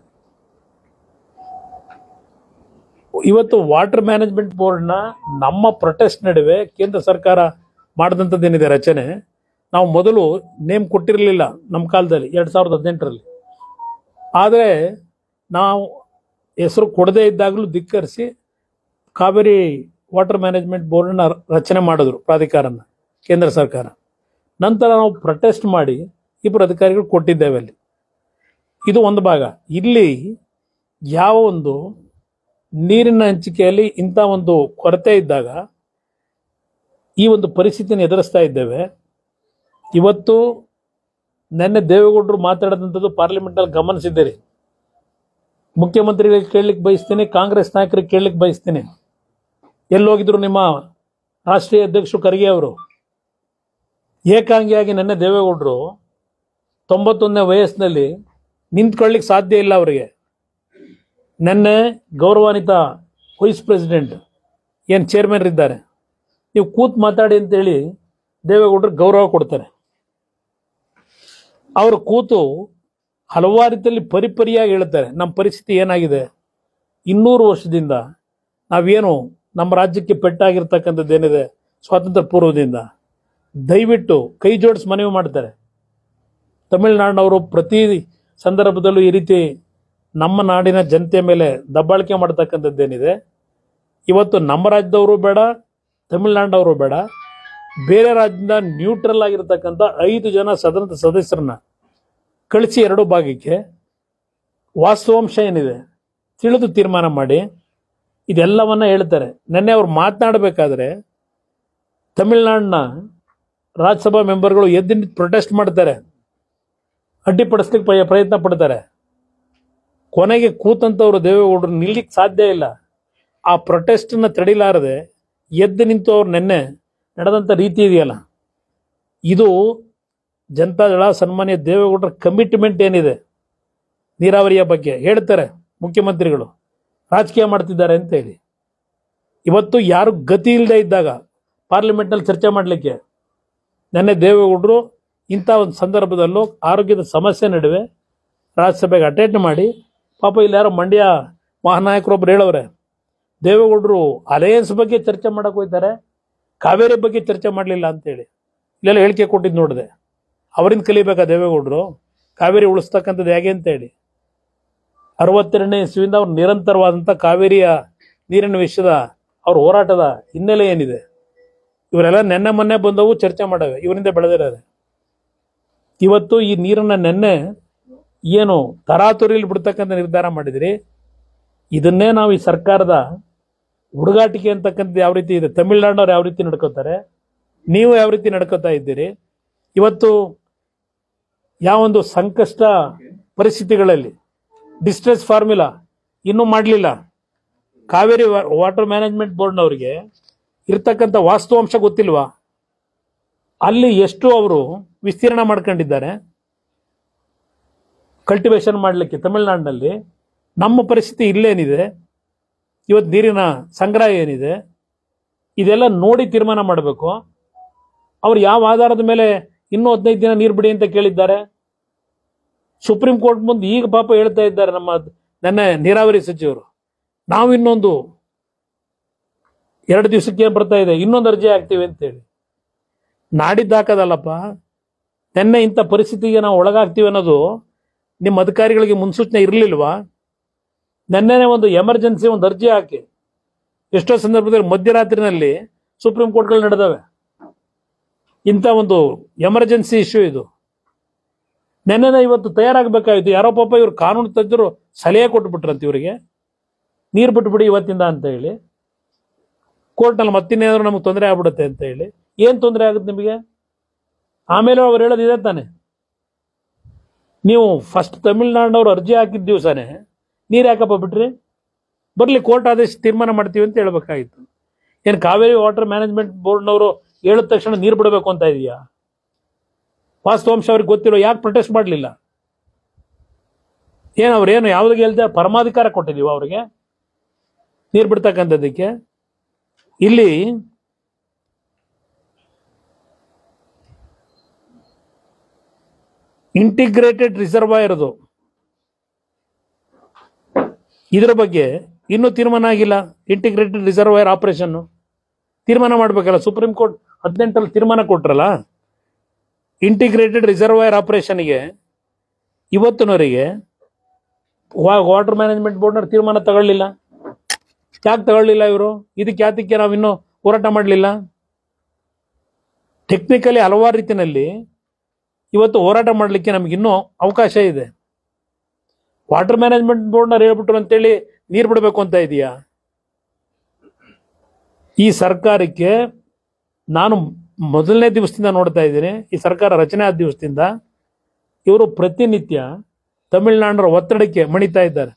ಇವತ್ತು ವಾಟರ್ ಮ್ಯಾನೇಜ್ಮೆಂಟ್ ಬೋರ್ಡ್ನ ನಮ್ಮ ಪ್ರೊಟೆಸ್ಟ್ ನಡುವೆ ಕೇಂದ್ರ ಸರ್ಕಾರ ಮಾಡಿದಂಥದ್ದೇನಿದೆ ರಚನೆ ನಾವು ಮೊದಲು ನೇಮ್ ಕೊಟ್ಟಿರಲಿಲ್ಲ ನಮ್ಮ ಕಾಲದಲ್ಲಿ ಎರಡು ಸಾವಿರದ ಹದಿನೆಂಟರಲ್ಲಿ ಆದರೆ ನಾವು ಹೆಸರು ಕೊಡದೇ ಇದ್ದಾಗಲೂ ಧಿಕ್ಕರಿಸಿ ಕಾವೇರಿ ವಾಟರ್ ಮ್ಯಾನೇಜ್ಮೆಂಟ್ ಬೋರ್ಡನ್ನ ರಚನೆ ಮಾಡಿದ್ರು ಪ್ರಾಧಿಕಾರನ ಕೇಂದ್ರ ಸರ್ಕಾರ ನಂತರ ನಾವು ಪ್ರೊಟೆಸ್ಟ್ ಮಾಡಿ ಇಬ್ಬರು ಅಧಿಕಾರಿಗಳು ಕೊಟ್ಟಿದ್ದೇವೆ ಅಲ್ಲಿ ಇದು ಒಂದು ಭಾಗ ಇಲ್ಲಿ ಯಾವ ಒಂದು ನೀರಿನ ಹಂಚಿಕೆಯಲ್ಲಿ ಇಂಥ ಒಂದು ಕೊರತೆ ಇದ್ದಾಗ ಈ ಒಂದು ಪರಿಸ್ಥಿತಿಯನ್ನು ಎದುರಿಸ್ತಾ ಇದ್ದೇವೆ ಇವತ್ತು ನಿನ್ನೆ ದೇವೇಗೌಡರು ಮಾತಾಡಿದಂಥದ್ದು ಪಾರ್ಲಿಮೆಂಟಲ್ಲಿ ಗಮನಿಸಿದ್ದೀರಿ ಮುಖ್ಯಮಂತ್ರಿಗಳಿಗೆ ಕೇಳಲಿಕ್ಕೆ ಬಯಸ್ತೀನಿ ಕಾಂಗ್ರೆಸ್ ನಾಯಕರಿಗೆ ಕೇಳಲಿಕ್ಕೆ ಬಯಸ್ತೀನಿ ಎಲ್ಲೋಗಿದ್ರು ನಿಮ್ಮ ರಾಷ್ಟ್ರೀಯ ಅಧ್ಯಕ್ಷರು ಖರ್ಗೆ ಅವರು ಏಕಾಂಗಿಯಾಗಿ ನಿನ್ನೆ ದೇವೇಗೌಡರು ತೊಂಬತ್ತೊಂದನೇ ವಯಸ್ಸಿನಲ್ಲಿ ನಿಂತ್ಕೊಳ್ಳಿಕ್ಕೆ ಸಾಧ್ಯ ಇಲ್ಲ ಅವರಿಗೆ ನಿನ್ನೆ ಗೌರವಾನ್ವಿತ ವೈಸ್ ಪ್ರೆಸಿಡೆಂಟ್ ಏನು ಚೇರ್ಮನ್ ಇದ್ದಾರೆ ನೀವು ಕೂತ್ ಮಾತಾಡಿ ಅಂತೇಳಿ ದೇವೇಗೌಡರು ಗೌರವ ಕೊಡ್ತಾರೆ ಅವರು ಕೂತು ಹಲವಾರು ರೀತಿಯಲ್ಲಿ ಪರಿಪರಿಯಾಗಿ ಹೇಳ್ತಾರೆ ನಮ್ಮ ಪರಿಸ್ಥಿತಿ ಏನಾಗಿದೆ ಇನ್ನೂರು ವರ್ಷದಿಂದ ನಾವೇನು ನಮ್ಮ ರಾಜ್ಯಕ್ಕೆ ಪೆಟ್ಟಾಗಿರ್ತಕ್ಕಂಥದ್ದು ಏನಿದೆ ಸ್ವಾತಂತ್ರ್ಯ ಪೂರ್ವದಿಂದ ದಯವಿಟ್ಟು ಕೈ ಜೋಡಿಸಿ ಮನವಿ ಮಾಡ್ತಾರೆ ತಮಿಳುನಾಡಿನವರು ಪ್ರತಿ ಸಂದರ್ಭದಲ್ಲೂ ಈ ರೀತಿ ನಮ್ಮ ನಾಡಿನ ಜನತೆ ಮೇಲೆ ದಬ್ಬಾಳಿಕೆ ಮಾಡ್ತಕ್ಕಂಥದ್ದೇನಿದೆ ಇವತ್ತು ನಮ್ಮ ರಾಜ್ಯದವರು ಬೇಡ ತಮಿಳುನಾಡಿನವರು ಬೇಡ ಬೇರೆ ರಾಜ್ಯದಿಂದ ನ್ಯೂಟ್ರಲ್ ಆಗಿರ್ತಕ್ಕಂಥ ಐದು ಜನ ಸದನದ ಸದಸ್ಯರನ್ನ ಕಳಿಸಿ ಎರಡು ಭಾಗಕ್ಕೆ ವಾಸ್ತವಾಂಶ ಏನಿದೆ ತಿಳಿದು ತೀರ್ಮಾನ ಮಾಡಿ ಇದೆಲ್ಲವನ್ನ ಹೇಳ್ತಾರೆ ನೆನ್ನೆ ಅವ್ರು ಮಾತನಾಡಬೇಕಾದ್ರೆ ತಮಿಳುನಾಡಿನ ರಾಜ್ಯಸಭಾ ಮೆಂಬರ್ಗಳು ಎದ್ದು ನಿಂತು ಪ್ರೊಟೆಸ್ಟ್ ಮಾಡ್ತಾರೆ ಅಡ್ಡಿಪಡಿಸ್ಲಿಕ್ಕೆ ಪ್ರಯ- ಪ್ರಯತ್ನ ಪಡ್ತಾರೆ ಕೊನೆಗೆ ಕೂತಂತವ್ರು ದೇವೇಗೌಡರು ನಿಲ್ಲಿಕ್ಕೆ ಸಾಧ್ಯ ಇಲ್ಲ ಆ ಪ್ರೊಟೆಸ್ಟನ್ನು ತಡಿಲಾರದೆ ಎದ್ದು ನಿಂತು ಅವ್ರು ನಿನ್ನೆ ನಡೆದಂಥ ರೀತಿ ಇದೆಯಲ್ಲ ಇದು ಜನತಾದಳ ಸನ್ಮಾನ್ಯ ದೇವೇಗೌಡರ ಕಮಿಟ್ಮೆಂಟ್ ಏನಿದೆ ನೀರಾವರಿಯ ಬಗ್ಗೆ ಹೇಳ್ತಾರೆ ಮುಖ್ಯಮಂತ್ರಿಗಳು ರಾಜಕೀಯ ಮಾಡ್ತಿದ್ದಾರೆ ಅಂತ ಹೇಳಿ ಇವತ್ತು ಯಾರು ಗತಿ ಇಲ್ಲದೆ ಇದ್ದಾಗ ಪಾರ್ಲಿಮೆಂಟ್ನಲ್ಲಿ ಚರ್ಚೆ ಮಾಡಲಿಕ್ಕೆ ನೆನ್ನೆ ದೇವೇಗೌಡರು ಇಂಥ ಒಂದು ಸಂದರ್ಭದಲ್ಲೂ ಆರೋಗ್ಯದ ಸಮಸ್ಯೆ ನಡುವೆ ರಾಜ್ಯಸಭೆಗೆ ಅಟೆಂಡ್ ಮಾಡಿ ಪಾಪ ಇಲ್ಲಿ ಯಾರೋ ಮಂಡ್ಯ ಮಹಾನಾಯಕರೊಬ್ರು ಹೇಳವ್ರೆ ದೇವೇಗೌಡರು ಅಲಯನ್ಸ್ ಬಗ್ಗೆ ಚರ್ಚೆ ಮಾಡಕ್ಕೆ ಹೋಗ್ತಾರೆ ಕಾವೇರಿ ಬಗ್ಗೆ ಚರ್ಚೆ ಮಾಡಲಿಲ್ಲ ಅಂತೇಳಿ ಇಲ್ಲೆಲ್ಲ ಹೇಳಿಕೆ ಕೊಟ್ಟಿದ್ದು ನೋಡಿದೆ ಅವರಿಂದ ಕಲಿಬೇಕಾ ದೇವೇಗೌಡರು ಕಾವೇರಿ ಉಳಿಸ್ತಕ್ಕಂಥದ್ದು ಹೇಗೆ ಅಂತೇಳಿ ಅರವತ್ತೆರಡನೇ ಇಸ್ವಿಯಿಂದ ಅವ್ರು ನಿರಂತರವಾದಂಥ ಕಾವೇರಿಯ ನೀರಿನ ವಿಷಯದ ಅವ್ರ ಹೋರಾಟದ ಹಿನ್ನೆಲೆ ಏನಿದೆ ಇವರೆಲ್ಲ ನೆನ್ನೆ ಮೊನ್ನೆ ಬಂದವು ಚರ್ಚೆ ಮಾಡವೆ ಇವರಿಂದ ಬೆಳೆದಿದ್ದಾರೆ ಇವತ್ತು ಈ ನೀರನ್ನ ನೆನ್ನೆ ಏನು ತರಾತುರಿಯಲ್ಲಿ ಬಿಡ್ತಕ್ಕಂಥ ನಿರ್ಧಾರ ಮಾಡಿದ್ರಿ ಇದನ್ನೇ ನಾವು ಈ ಸರ್ಕಾರದ ಹುಡುಗಾಟಿಕೆ ಅಂತಕ್ಕಂಥದ್ದು ಯಾವ ರೀತಿ ಇದೆ ತಮಿಳ್ನಾಡಿನವ್ರು ಯಾವ ರೀತಿ ನಡ್ಕೋತಾರೆ ನೀವು ಯಾವ ರೀತಿ ನಡ್ಕೋತಾ ಇದ್ದೀರಿ ಇವತ್ತು ಯಾವೊಂದು ಸಂಕಷ್ಟ ಪರಿಸ್ಥಿತಿಗಳಲ್ಲಿ ಡಿಸ್ಟ್ರೆಸ್ ಫಾರ್ಮುಲಾ ಇನ್ನೂ ಮಾಡಲಿಲ್ಲ ಕಾವೇರಿ ವಾಟರ್ ಮ್ಯಾನೇಜ್ಮೆಂಟ್ ಬೋರ್ಡ್ನವರಿಗೆ ಇರ್ತಕ್ಕಂಥ ವಾಸ್ತವಾಂಶ ಗೊತ್ತಿಲ್ವಾ ಅಲ್ಲಿ ಎಷ್ಟು ಅವರು ವಿಸ್ತೀರ್ಣ ಮಾಡ್ಕೊಂಡಿದ್ದಾರೆ ಕಲ್ಟಿವೇಶನ್ ಮಾಡಲಿಕ್ಕೆ ತಮಿಳುನಾಡಿನಲ್ಲಿ ನಮ್ಮ ಪರಿಸ್ಥಿತಿ ಇಲ್ಲೇನಿದೆ ಇವತ್ತು ನೀರಿನ ಸಂಗ್ರಹ ಏನಿದೆ ಇದೆಲ್ಲ ನೋಡಿ ತೀರ್ಮಾನ ಮಾಡಬೇಕು ಅವ್ರು ಯಾವ ಆಧಾರದ ಮೇಲೆ ಇನ್ನೂ ಹದಿನೈದು ದಿನ ನೀರು ಬಿಡಿ ಅಂತ ಕೇಳಿದ್ದಾರೆ ಸುಪ್ರೀಂ ಕೋರ್ಟ್ ಮುಂದೆ ಈಗ ಪಾಪ ಹೇಳ್ತಾ ಇದ್ದಾರೆ ನಮ್ಮ ನನ್ನ ನೀರಾವರಿ ಸಚಿವರು ನಾವು ಇನ್ನೊಂದು ಎರಡು ದಿವಸಕ್ಕೆ ಏನ್ ಬರ್ತಾ ಇದೆ ಇನ್ನೊಂದು ಅರ್ಜಿ ಹಾಕ್ತೀವಿ ಅಂತೇಳಿ ನಾಡಿದ್ದು ಹಾಕೋದಲ್ಲಪ್ಪ ನೆನ್ನೆ ಇಂಥ ಪರಿಸ್ಥಿತಿಗೆ ನಾವು ಒಳಗಾಗ್ತೀವಿ ಅನ್ನೋದು ನಿಮ್ಮ ಅಧಿಕಾರಿಗಳಿಗೆ ಮುನ್ಸೂಚನೆ ಇರಲಿಲ್ವಾ ನೆನ್ನೆನೆ ಒಂದು ಎಮರ್ಜೆನ್ಸಿ ಒಂದು ಅರ್ಜಿ ಹಾಕಿ ಎಷ್ಟೋ ಸಂದರ್ಭದಲ್ಲಿ ಮಧ್ಯರಾತ್ರಿನಲ್ಲಿ ಸುಪ್ರೀಂ ಕೋರ್ಟ್ಗಳು ನಡೆದವೆ ಇಂಥ ಒಂದು ಎಮರ್ಜೆನ್ಸಿ ಇಶ್ಯೂ ಇದು ನೆನ್ನೆನೆ ಇವತ್ತು ತಯಾರಾಗಬೇಕಾಗಿತ್ತು ಯಾರೋ ಪಾಪ ಇವ್ರು ಕಾನೂನು ತಜ್ಞರು ಸಲಹೆ ಕೊಟ್ಬಿಟ್ರಂತ ಇವರಿಗೆ ನೀರು ಬಿಟ್ಬಿಡಿ ಇವತ್ತಿಂದ ಅಂತ ಹೇಳಿ ಕೋರ್ಟ್ನಲ್ಲಿ ಮತ್ತಿನ್ನೇನಾದ್ರು ನಮಗೆ ತೊಂದರೆ ಆಗ್ಬಿಡುತ್ತೆ ಅಂತ ಹೇಳಿ ಏನು ತೊಂದರೆ ಆಗುತ್ತೆ ನಿಮಗೆ ಆಮೇಲೆ ಅವ್ರು ಹೇಳೋದು ಇದೆ ತಾನೆ ನೀವು ಫಸ್ಟ್ ತಮಿಳ್ನಾಡಿನವ್ರು ಅರ್ಜಿ ಹಾಕಿದ ದಿವಸನೇ ನೀರು ಯಾಕಪ್ಪ ಬಿಟ್ರಿ ಬರಲಿ ಕೋರ್ಟ್ ಆದೇಶ ತೀರ್ಮಾನ ಮಾಡ್ತೀವಿ ಅಂತ ಹೇಳ್ಬೇಕಾಗಿತ್ತು ಏನು ಕಾವೇರಿ ವಾಟರ್ ಮ್ಯಾನೇಜ್ಮೆಂಟ್ ಬೋರ್ಡ್ನವರು ಹೇಳಿದ ತಕ್ಷಣ ನೀರು ಬಿಡಬೇಕು ಅಂತ ಇದೆಯಾ ವಾಸ್ತವಾಂಶ ಅವ್ರಿಗೆ ಗೊತ್ತಿರೋ ಯಾಕೆ ಪ್ರೊಟೆಸ್ಟ್ ಮಾಡಲಿಲ್ಲ ಏನು ಅವ್ರೇನು ಯಾವ್ದಿಗೆ ಹೇಳ್ತಾರೆ ಪರಮಾಧಿಕಾರ ಕೊಟ್ಟಿದೀವ ಅವ್ರಿಗೆ ನೀರು ಬಿಡ್ತಕ್ಕಂಥದ್ದಕ್ಕೆ ಇಲ್ಲಿ ಇಂಟಿಗ್ರೇಟೆಡ್ ರಿಸರ್ವಾಯರ್ ಅದು ಇದರ ಬಗ್ಗೆ ಇನ್ನೂ ತೀರ್ಮಾನ ಆಗಿಲ್ಲ ಇಂಟಿಗ್ರೇಟೆಡ್ ರಿಸರ್ವಾಯರ್ ಆಪರೇಷನ್ ತೀರ್ಮಾನ ಮಾಡಬೇಕಲ್ಲ ಸುಪ್ರೀಂ ಕೋರ್ಟ್ ಹದಿನೆಂಟರಲ್ಲಿ ತೀರ್ಮಾನ ಕೊಟ್ರಲ್ಲ ಇಂಟಿಗ್ರೇಟೆಡ್ ರಿಸರ್ವಾಯರ್ ಆಪರೇಷನ್ಗೆ ಇವತ್ತಿನವರೆಗೆ ವಾಟರ್ ಮ್ಯಾನೇಜ್ಮೆಂಟ್ ಬೋರ್ಡ್ನವ್ರು ತೀರ್ಮಾನ ತಗೊಳ್ಳಿಲ್ಲ ಯಾಕೆ ತಗೊಳ್ಳಿಲ್ಲ ಇವರು ಇದಕ್ಕೆ ಯಾತಕ್ಕೆ ನಾವು ಇನ್ನೂ ಹೋರಾಟ ಮಾಡಲಿಲ್ಲ ಟೆಕ್ನಿಕಲಿ ಹಲವಾರು ರೀತಿಯಲ್ಲಿ ಇವತ್ತು ಹೋರಾಟ ಮಾಡಲಿಕ್ಕೆ ನಮ್ಗೆ ಇನ್ನೂ ಅವಕಾಶ ಇದೆ ವಾಟರ್ ಮ್ಯಾನೇಜ್ಮೆಂಟ್ ಬೋರ್ಡ್ನವ್ರು ಹೇಳ್ಬಿಟ್ರು ಅಂತೇಳಿ ನೀರು ಬಿಡಬೇಕು ಅಂತ ಇದೆಯಾ ಈ ಸರ್ಕಾರಕ್ಕೆ ನಾನು ಮೊದಲನೇ ದಿವಸದಿಂದ ನೋಡ್ತಾ ಇದ್ದೀನಿ ಈ ಸರ್ಕಾರ ರಚನೆ ಆದ ದಿವಸದಿಂದ ಇವರು ಪ್ರತಿನಿತ್ಯ ತಮಿಳುನಾಡಿನ ಒತ್ತಡಕ್ಕೆ ಮಣಿತಾ ಇದ್ದಾರೆ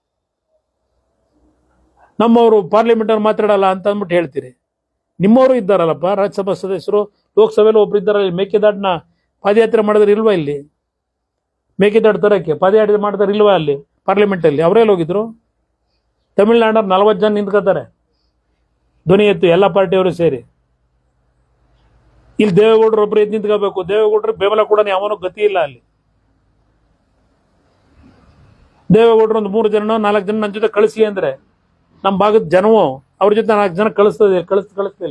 ನಮ್ಮವರು ಪಾರ್ಲಿಮೆಂಟಲ್ಲಿ ಮಾತಾಡಲ್ಲ ಅಂತ ಅಂದ್ಬಿಟ್ಟು ಹೇಳ್ತೀರಿ ನಿಮ್ಮವರು ಇದ್ದಾರಲ್ಲಪ್ಪ ರಾಜ್ಯಸಭಾ ಸದಸ್ಯರು ಲೋಕಸಭೆಯಲ್ಲಿ ಒಬ್ರು ಇದ್ದಾರಲ್ಲ ಮೇಕೆದಾಟನ್ನ ಪಾದಯಾತ್ರೆ ಮಾಡಿದ್ರೆ ಇಲ್ವಾ ಇಲ್ಲಿ ಮೇಕೆದಾಟು ತರಕ್ಕೆ ಪಾದಯಾತ್ರೆ ಮಾಡಿದ್ರೆ ಇಲ್ವಾ ಅಲ್ಲಿ ಪಾರ್ಲಿಮೆಂಟಲ್ಲಿ ಅವರೆಲ್ಲ ಹೋಗಿದ್ರು ತಮಿಳ್ನಾಡವ್ರು ನಲವತ್ತು ಜನ ನಿಂತ್ಕೋತಾರೆ ಧ್ವನಿ ಎತ್ತು ಎಲ್ಲ ಪಾರ್ಟಿಯವರು ಸೇರಿ ಇಲ್ಲಿ ದೇವೇಗೌಡರು ಒಬ್ರು ಎದ್ದು ನಿಂತ್ಕೋಬೇಕು ದೇವೇಗೌಡರು ಬೆಂಬಲ ಕೂಡ ಯಾವನೂ ಗತಿ ಇಲ್ಲ ಅಲ್ಲಿ ದೇವೇಗೌಡರು ಒಂದು ಮೂರು ಜನ ನಾಲ್ಕು ಜನ ನನ್ನ ಜೊತೆ ಕಳಿಸಿ ಅಂದ್ರೆ ನಮ್ಮ ಭಾಗದ ಜನವು ಅವ್ರ ಜೊತೆ ನಾಲ್ಕು ಜನ ಕಳಿಸ್ತದೆ ಕಳಿಸ್ ಕಳಿಸ್ಲಿಲ್ಲ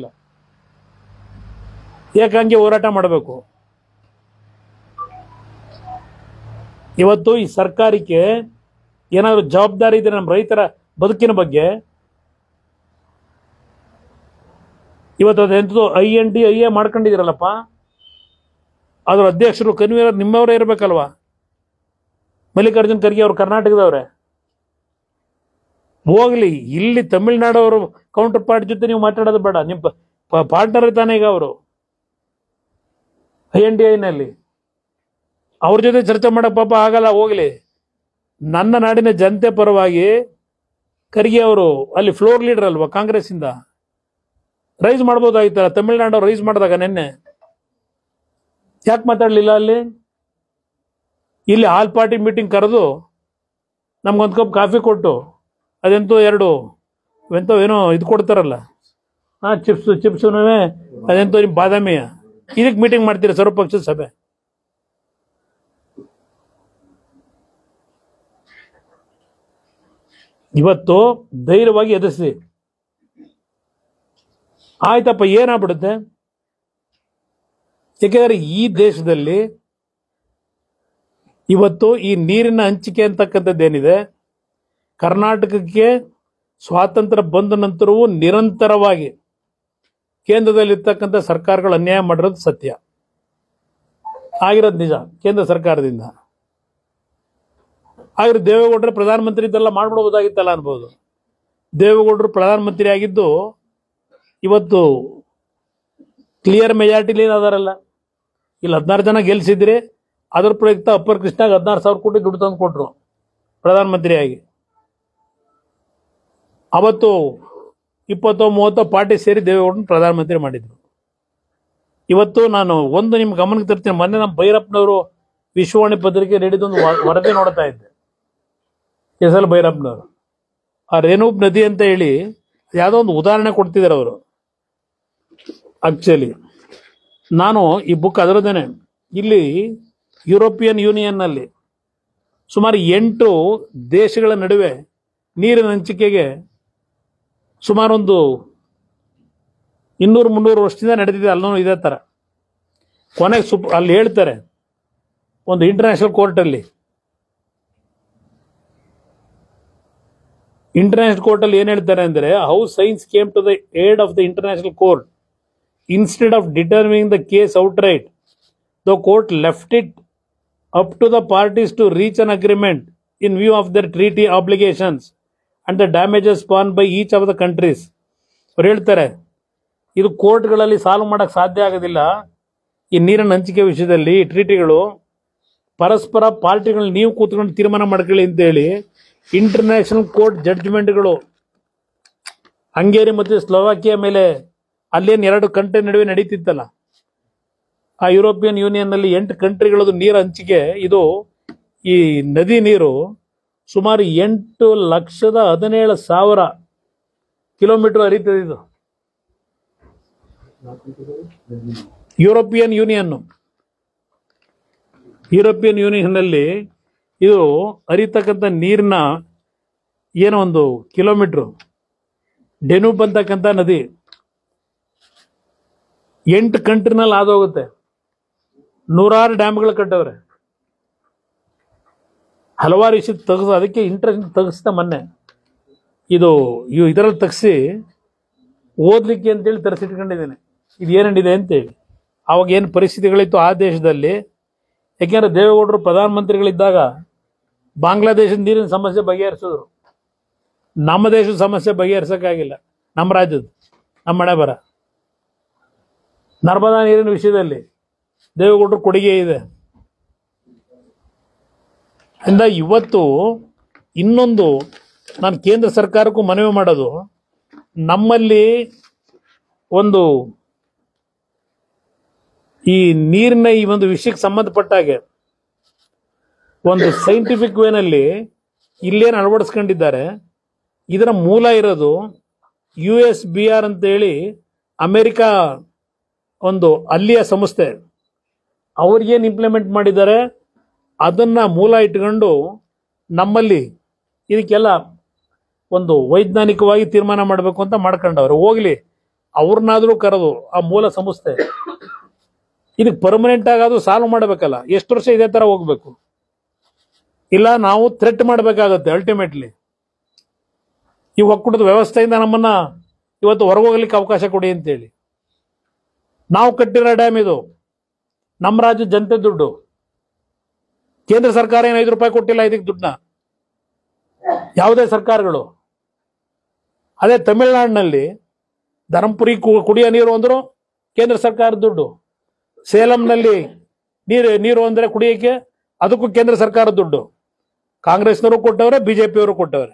ಯಾಕಂಗೆ ಹೋರಾಟ ಮಾಡಬೇಕು ಇವತ್ತು ಈ ಸರ್ಕಾರಕ್ಕೆ ಏನಾದರೂ ಜವಾಬ್ದಾರಿ ಇದೆ ನಮ್ಮ ರೈತರ ಬದುಕಿನ ಬಗ್ಗೆ ಇವತ್ತು ಅದೆಂಥದ್ದು I N D I A ಮಾಡ್ಕೊಂಡಿದ್ದೀರಲ್ಲಪ್ಪ ಅದ್ರ ಅಧ್ಯಕ್ಷರು ಕನ್ವೀನರ್ ನಿಮ್ಮವರೇ ಇರಬೇಕಲ್ವಾ ಮಲ್ಲಿಕಾರ್ಜುನ್ ಖರ್ಗೆ ಅವರು ಕರ್ನಾಟಕದವ್ರೆ ಹೋಗ್ಲಿ ಇಲ್ಲಿ ತಮಿಳ್ನಾಡವರು ಕೌಂಟರ್ ಪಾರ್ಟ್ ಜೊತೆ ನೀವು ಮಾತಾಡೋದು ಬೇಡ ನಿಮ್ಮ ಪಾರ್ಟ್ನರ್ ತಾನೇ ಈಗ ಅವರು ಐ ಎನ್ ಡಿ ಐನಲ್ಲಿ ಅವ್ರ ಜೊತೆ ಚರ್ಚೆ ಮಾಡಕ್ ಪಾಪ ಆಗಲ್ಲ ಹೋಗ್ಲಿ ನನ್ನ ನಾಡಿನ ಜನತೆ ಪರವಾಗಿ ಖರ್ಗೆ ಅವರು ಅಲ್ಲಿ ಫ್ಲೋರ್ ಲೀಡರ್ ಅಲ್ವಾ ಕಾಂಗ್ರೆಸ್ಸಿಂದ ರೈಸ್ ಮಾಡ್ಬೋದಾಗಿತ್ತಲ್ಲ ತಮಿಳ್ನಾಡು ರೈಸ್ ಮಾಡಿದಾಗ ನಿನ್ನೆ ಯಾಕೆ ಮಾತಾಡಲಿಲ್ಲ ಅಲ್ಲಿ ಇಲ್ಲಿ ಆಲ್ ಪಾರ್ಟಿ ಮೀಟಿಂಗ್ ಕರೆದು ನಮ್ಗೊಂದು ಕಪ್ ಕಾಫಿ ಕೊಟ್ಟು ಅದೆಂತೋ ಎರಡು ಎಂತೋ ಏನೋ ಇದು ಕೊಡ್ತಾರಲ್ಲ ಹಾಂ ಚಿಪ್ಸ್ ಚಿಪ್ಸೂ ಅದೆಂತೋ ನಿಮ್ಮ ಬಾದಾಮಿಯ ಇದಕ್ಕೆ ಮೀಟಿಂಗ್ ಮಾಡ್ತೀರಿ ಸರ್ವಪಕ್ಷದ ಸಭೆ ಇವತ್ತು ಧೈರ್ಯವಾಗಿ ಎದುರಿಸಿ ಆಯ್ತಪ್ಪ ಏನಾಗ್ಬಿಡುತ್ತೆ ಏಕೆಂದರೆ ಈ ದೇಶದಲ್ಲಿ ಇವತ್ತು ಈ ನೀರಿನ ಹಂಚಿಕೆ ಅಂತಕ್ಕಂಥದ್ದೇನಿದೆ ಕರ್ನಾಟಕಕ್ಕೆ ಸ್ವಾತಂತ್ರ್ಯ ಬಂದ ನಂತರವೂ ನಿರಂತರವಾಗಿ ಕೇಂದ್ರದಲ್ಲಿರ್ತಕ್ಕಂಥ ಸರ್ಕಾರಗಳು ಅನ್ಯಾಯ ಮಾಡಿರೋದು ಸತ್ಯ ಆಗಿರೋದು ನಿಜ ಕೇಂದ್ರ ಸರ್ಕಾರದಿಂದ ಆಗಿರೋ ದೇವೇಗೌಡರು ಪ್ರಧಾನಮಂತ್ರಿ ಇದೆಲ್ಲ ಮಾಡ್ಬಿಡ್ಬೋದಾಗಿತ್ತಲ್ಲ ಅನ್ಬೋದು ದೇವೇಗೌಡರು ಪ್ರಧಾನಮಂತ್ರಿ ಆಗಿದ್ದು ಇವತ್ತು ಕ್ಲಿಯರ್ ಮೆಜಾರಿಟಿಲಿ ಅದಾರಲ್ಲ ಇಲ್ಲಿ ಹದಿನಾರು ಜನ ಗೆಲ್ಸಿದ್ರೆ ಅದರ ಪ್ರಯುಕ್ತ ಅಪ್ಪರ್ ಕೃಷ್ಣಾಗ ಹದಿನಾರು ಸಾವಿರ ಕೋಟಿ ದುಡ್ಡು ತಂದು ಕೊಟ್ರು ಪ್ರಧಾನಮಂತ್ರಿಯಾಗಿ ಅವತ್ತು ಇಪ್ಪತ್ತೋ ಮೂವತ್ತೋ ಪಾರ್ಟಿ ಸೇರಿ ದೇವೇಗೌಡನ ಪ್ರಧಾನಮಂತ್ರಿ ಮಾಡಿದ್ರು ಇವತ್ತು ನಾನು ಒಂದು ನಿಮ್ಮ ಗಮನಕ್ಕೆ ತರ್ತೀನಿ ಮೊನ್ನೆ ನಮ್ಮ ಭೈರಪ್ಪನವರು ವಿಶ್ವವಾಣಿ ಪತ್ರಿಕೆ ನೀಡಿದೊಂದು ವ- ವರದಿ ನೋಡ್ತಾ ಇದ್ದೆ ಎಸ್ ಎಲ್ ಭೈರಪ್ಪನವರು ಆ ರೇಣೂಪ್ ನದಿ ಅಂತ ಹೇಳಿ ಯಾವುದೋ ಒಂದು ಉದಾಹರಣೆ ಕೊಡ್ತಿದ್ದಾರೆ ಅವರು ಆಕ್ಚುಲಿ ನಾನು ಈ ಬುಕ್ ಅದರದ್ದೇನೆ ಇಲ್ಲಿ ಯುರೋಪಿಯನ್ ಯೂನಿಯನ್ನಲ್ಲಿ ಸುಮಾರು ಎಂಟು ದೇಶಗಳ ನಡುವೆ ನೀರಿನ ಹಂಚಿಕೆಗೆ ಸುಮಾರು ಒಂದು ಇನ್ನೂರು ಮುನ್ನೂರು ವರ್ಷದಿಂದ ನಡೆದಿದೆ ಅಲ್ಲೂ ಇದೇ ಥರ ಕೊನೆಗೆ ಸುಪ್ ಅಲ್ಲಿ ಹೇಳ್ತಾರೆ ಒಂದು ಇಂಟರ್ನ್ಯಾಷನಲ್ ಕೋರ್ಟಲ್ಲಿ ಇಂಟರ್ನ್ಯಾಷನಲ್ ಕೋರ್ಟಲ್ಲಿ ಏನು ಹೇಳ್ತಾರೆ ಅಂದರೆ how science came to the aid of the international court instead of determining the case outright the court left it up to the parties to reach an agreement in view of their treaty obligations and the damages borne by each of the countries ಅವ್ರು ಹೇಳ್ತಾರೆ ಇದು ಕೋರ್ಟ್ಗಳಲ್ಲಿ solve ಮಾಡಕ್ ಸಾಧ್ಯ ಆಗೋದಿಲ್ಲ ಈ ನೀರಿನ ಹಂಚಿಕೆ ವಿಷಯದಲ್ಲಿ ಈ ಟ್ರೀಟಿಗಳು ಪರಸ್ಪರ ಪಾರ್ಟಿಗಳು ನೀವು ಕೂತ್ಕೊಂಡು ತೀರ್ಮಾನ ಮಾಡ್ಕೊಳ್ಳಿ ಅಂತೇಳಿ ಇಂಟರ್ನ್ಯಾಷನಲ್ ಕೋರ್ಟ್ ಜಡ್ಜ್ಮೆಂಟ್ಗಳು ಹಂಗೇರಿ ಮತ್ತು ಸ್ಲೋವಾಕಿಯಾ ಮೇಲೆ ಅಲ್ಲೇನು ಎರಡು ಕಂಟ್ರಿ ನಡುವೆ ನಡೀತಿತ್ತಲ್ಲ ಆ ಯುರೋಪಿಯನ್ ಯೂನಿಯನ್ನಲ್ಲಿ ಎಂಟು ಕಂಟ್ರಿಗಳದು ನೀರು ಹಂಚಿಕೆ ಇದು ಈ ನದಿ ನೀರು ಸುಮಾರು ಎಂಟು ಲಕ್ಷದ ಹದಿನೇಳು ಸಾವಿರ ಕಿಲೋಮೀಟರ್ ಹರಿತದೆ ಇದು ಯುರೋಪಿಯನ್ ಯೂನಿಯನ್ ಯುರೋಪಿಯನ್ ಯೂನಿಯನ್ನಲ್ಲಿ ಇದು ಹರಿತಕ್ಕಂಥ ನೀರಿನ ಏನೋ ಒಂದು ಕಿಲೋಮೀಟ್ರು ಡೆನೂಪ್ ಅಂತಕ್ಕಂಥ ನದಿ ಎಂಟು ಕಂಟ್ರಿನಲ್ಲಿ ಆದೋಗುತ್ತೆ ನೂರಾರು ಡ್ಯಾಮ್ಗಳು ಕಟ್ಟವ್ರೆ ಹಲವಾರು ವಿಷಯ ತೆಗೆದು ಅದಕ್ಕೆ ಇಂಟ್ರೆಸ್ಟ್ ತೆಗೆಸ್ತಾ ಮೊನ್ನೆ ಇದು ಇವ್ ಇದರಲ್ಲಿ ತೆಗ್ಸಿ ಓದ್ಲಿಕ್ಕೆ ಅಂತೇಳಿ ತರಿಸಿಟ್ಕೊಂಡಿದ್ದೇನೆ ಇದು ಏನೇನಿದೆ ಅಂತೇಳಿ ಅವಾಗ ಏನು ಪರಿಸ್ಥಿತಿಗಳಿತ್ತು ಆ ದೇಶದಲ್ಲಿ ಯಾಕೆಂದ್ರೆ ದೇವೇಗೌಡರು ಪ್ರಧಾನಮಂತ್ರಿಗಳಿದ್ದಾಗ ಬಾಂಗ್ಲಾದೇಶದ ನೀರಿನ ಸಮಸ್ಯೆ ಬಗೆಹರಿಸಿದ್ರು ನಮ್ಮ ದೇಶದ ಸಮಸ್ಯೆ ಬಗೆಹರಿಸೋಕ್ಕಾಗಿಲ್ಲ ನಮ್ಮ ರಾಜ್ಯದ ನಮ್ಮ ಮಳೆ ಬರ ನರ್ಮದಾ ನೀರಿನ ವಿಷಯದಲ್ಲಿ ದೇವೇಗೌಡರು ಕೊಡುಗೆ ಇದೆ ಇಂದ ಇವತ್ತು ಇನ್ನೊಂದು ನಾನು ಕೇಂದ್ರ ಸರ್ಕಾರಕ್ಕೂ ಮನವಿ ಮಾಡೋದು ನಮ್ಮಲ್ಲಿ ಒಂದು ಈ ನೀರಿನ ಈ ಒಂದು ವಿಷಯಕ್ಕೆ ಸಂಬಂಧಪಟ್ಟ ಹಾಗೆ ಒಂದು ಸೈಂಟಿಫಿಕ್ ವೇನಲ್ಲಿ ಇಲ್ಲೇನು ಅಳವಡಿಸ್ಕೊಂಡಿದ್ದಾರೆ ಇದರ ಮೂಲ ಇರೋದು ಯು ಎಸ್ ಬಿ ಆರ್ ಅಂತೇಳಿ ಅಮೆರಿಕಾ ಒಂದು ಅಲ್ಲಿಯ ಸಂಸ್ಥೆ ಅವ್ರಿಗೇನು ಇಂಪ್ಲಿಮೆಂಟ್ ಮಾಡಿದ್ದಾರೆ ಅದನ್ನ ಮೂಲ ಇಟ್ಕೊಂಡು ನಮ್ಮಲ್ಲಿ ಇದಕ್ಕೆಲ್ಲ ಒಂದು ವೈಜ್ಞಾನಿಕವಾಗಿ ತೀರ್ಮಾನ ಮಾಡಬೇಕು ಅಂತ ಮಾಡ್ಕೊಂಡವ್ರು ಹೋಗ್ಲಿ ಅವ್ರನ್ನಾದ್ರೂ ಕರೆದು ಆ ಮೂಲ ಸಂಸ್ಥೆ ಇದಕ್ಕೆ ಪರ್ಮನೆಂಟ್ ಆಗೋದು ಸಾಲ್ವ್ ಮಾಡಬೇಕಲ್ಲ ಎಷ್ಟು ವರ್ಷ ಇದೇ ತರ ಹೋಗ್ಬೇಕು ಇಲ್ಲ ನಾವು ಥ್ರೆಟ್ ಮಾಡಬೇಕಾಗತ್ತೆ ಅಲ್ಟಿಮೇಟ್ಲಿ ಈ ಒಕ್ಕೂಟದ ವ್ಯವಸ್ಥೆಯಿಂದ ನಮ್ಮನ್ನ ಇವತ್ತು ಹೊರಗೋಗ್ಲಿಕ್ಕೆ ಅವಕಾಶ ಕೊಡಿ ಅಂತೇಳಿ ನಾವು ಕಟ್ಟಿರೋ ಡ್ಯಾಮ್ ಇದು ನಮ್ಮ ರಾಜ್ಯದ ಜನತೆ ದುಡ್ಡು ಕೇಂದ್ರ ಸರ್ಕಾರ ಏನು ಐದು ರೂಪಾಯಿ ಕೊಟ್ಟಿಲ್ಲ ಇದಕ್ಕೆ ದುಡ್ಡನ್ನ ಯಾವುದೇ ಸರ್ಕಾರಗಳು ಅದೇ ತಮಿಳುನಾಡಿನಲ್ಲಿ ಧರ್ಮಪುರಿ ಕು- ಕುಡಿಯೋ ನೀರು ಅಂದ್ರು ಕೇಂದ್ರ ಸರ್ಕಾರದ ದುಡ್ಡು ಸೇಲಂನಲ್ಲಿ ನೀರು ನೀರು ಅಂದ್ರೆ ಕುಡಿಯಕ್ಕೆ ಅದಕ್ಕೂ ಕೇಂದ್ರ ಸರ್ಕಾರದ ದುಡ್ಡು ಕಾಂಗ್ರೆಸ್ನವರು ಕೊಟ್ಟವ್ರೆ ಬಿಜೆಪಿಯವರು ಕೊಟ್ಟವ್ರೆ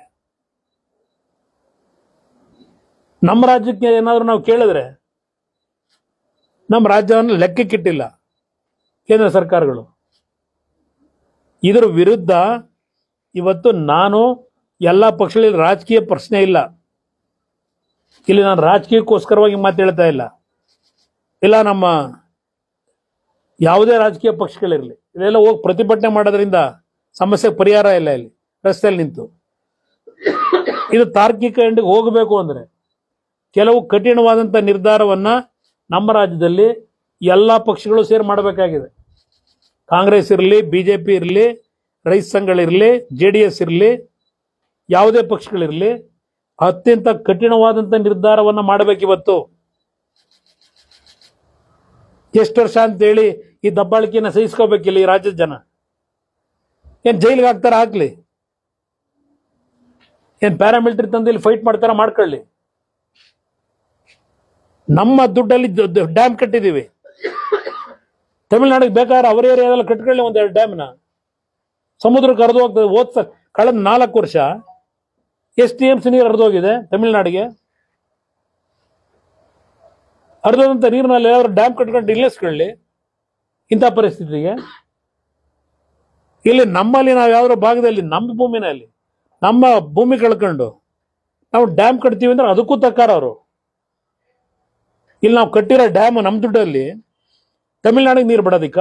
ನಮ್ಮ ರಾಜ್ಯಕ್ಕೆ ಏನಾದರೂ ನಾವು ಕೇಳಿದ್ರೆ ನಮ್ಮ ರಾಜ್ಯವನ್ನು ಲೆಕ್ಕಕ್ಕಿಟ್ಟಿಲ್ಲ ಕೇಂದ್ರ ಸರ್ಕಾರಗಳು ಇದರ ವಿರುದ್ಧ ಇವತ್ತು ನಾನು ಎಲ್ಲ ಪಕ್ಷಗಳಲ್ಲಿ ರಾಜಕೀಯ ಪ್ರಶ್ನೆ ಇಲ್ಲ ಇಲ್ಲಿ ನಾನು ರಾಜಕೀಯಕ್ಕೋಸ್ಕರವಾಗಿ ಮಾತಾಡ್ತಾ ಇಲ್ಲ ಇಲ್ಲ ನಮ್ಮ ಯಾವುದೇ ರಾಜಕೀಯ ಪಕ್ಷಗಳಿರಲಿ ಇದೆಲ್ಲ ಹೋಗಿ ಪ್ರತಿಭಟನೆ ಮಾಡೋದ್ರಿಂದ ಸಮಸ್ಯೆ ಪರಿಹಾರ ಇಲ್ಲ ಇಲ್ಲಿ ರಸ್ತೆಯಲ್ಲಿ ನಿಂತು ಇದು ತಾರ್ಕಿಕ ಎಂಡಿಗೆ ಹೋಗಬೇಕು ಅಂದ್ರೆ ಕೆಲವು ಕಠಿಣವಾದಂಥ ನಿರ್ಧಾರವನ್ನ ನಮ್ಮ ರಾಜ್ಯದಲ್ಲಿ ಎಲ್ಲ ಪಕ್ಷಗಳು ಸೇರಿ ಮಾಡಬೇಕಾಗಿದೆ ಕಾಂಗ್ರೆಸ್ ಇರಲಿ ಬಿಜೆಪಿ ಇರಲಿ ರೈತ ಸಂಘಗಳಿರಲಿ ಜೆ ಡಿ ಎಸ್ ಇರಲಿ ಯಾವುದೇ ಪಕ್ಷಗಳಿರಲಿ ಅತ್ಯಂತ ಕಠಿಣವಾದಂಥ ನಿರ್ಧಾರವನ್ನ ಮಾಡಬೇಕಿವತ್ತು ಎಷ್ಟು ವರ್ಷ ಅಂತೇಳಿ ಈ ದಬ್ಬಾಳಿಕೆಯನ್ನು ಸಹಿಸ್ಕೋಬೇಕಿಲ್ಲ ಈ ರಾಜ್ಯದ ಜನ ಏನ್ ಜೈಲಿಗೆ ಹಾಕ್ತಾರ ಹಾಕ್ಲಿ ಏನ್ ಪ್ಯಾರಾಮಿಲಿಟರಿ ತಂದು ಇಲ್ಲಿ ಫೈಟ್ ಮಾಡ್ತಾರ ಮಾಡ್ಕೊಳ್ಳಿ ನಮ್ಮ ದುಡ್ಡಲ್ಲಿ ಡ್ಯಾಮ್ ಕಟ್ಟಿದೀವಿ ತಮಿಳ್ನಾಡಿಗೆ ಬೇಕಾದ್ರೆ ಅವರ ಏರಿಯಾದಲ್ಲಿ ಕಟ್ಕೊಳ್ಳಿ ಒಂದೆರಡು ಡ್ಯಾಮ್ನ ಸಮುದ್ರಕ್ಕೆ ಹರಿದು ಹೋಗ್ತದೆ ಹೋದ ಕಳೆದ ನಾಲ್ಕು ವರ್ಷ ಎಷ್ಟು ಟಿ ಎಂ ಸಿ ನೀರು ಹರಿದೋಗಿದೆ ತಮಿಳ್ನಾಡಿಗೆ ಹರಿದಂಥ ನೀರಿನಲ್ಲಿ ಯಾವ್ದಾದ್ರು ಡ್ಯಾಮ್ ಕಟ್ಕೊಂಡು ನಿಲ್ಲಿಸ್ಕೊಳ್ಳಿ ಇಂಥ ಪರಿಸ್ಥಿತಿಗೆ ಇಲ್ಲಿ ನಮ್ಮಲ್ಲಿ ನಾವು ಯಾವ್ದಾದ್ರು ಭಾಗದಲ್ಲಿ ನಮ್ಮ ಭೂಮಿನಲ್ಲಿ ನಮ್ಮ ಭೂಮಿ ಕಳ್ಕೊಂಡು ನಾವು ಡ್ಯಾಮ್ ಕಟ್ತೀವಿ ಅಂದ್ರೆ ಅದಕ್ಕೂ ತಕ್ಕಾರ ಅವರು ಇಲ್ಲಿ ನಾವು ಕಟ್ಟಿರೋ ಡ್ಯಾಮ್ ನಮ್ಮ ದುಡ್ಡಲ್ಲಿ ತಮಿಳ್ನಾಡಿಗೆ ನೀರು ಬಿಡೋದಿಕ್ಕ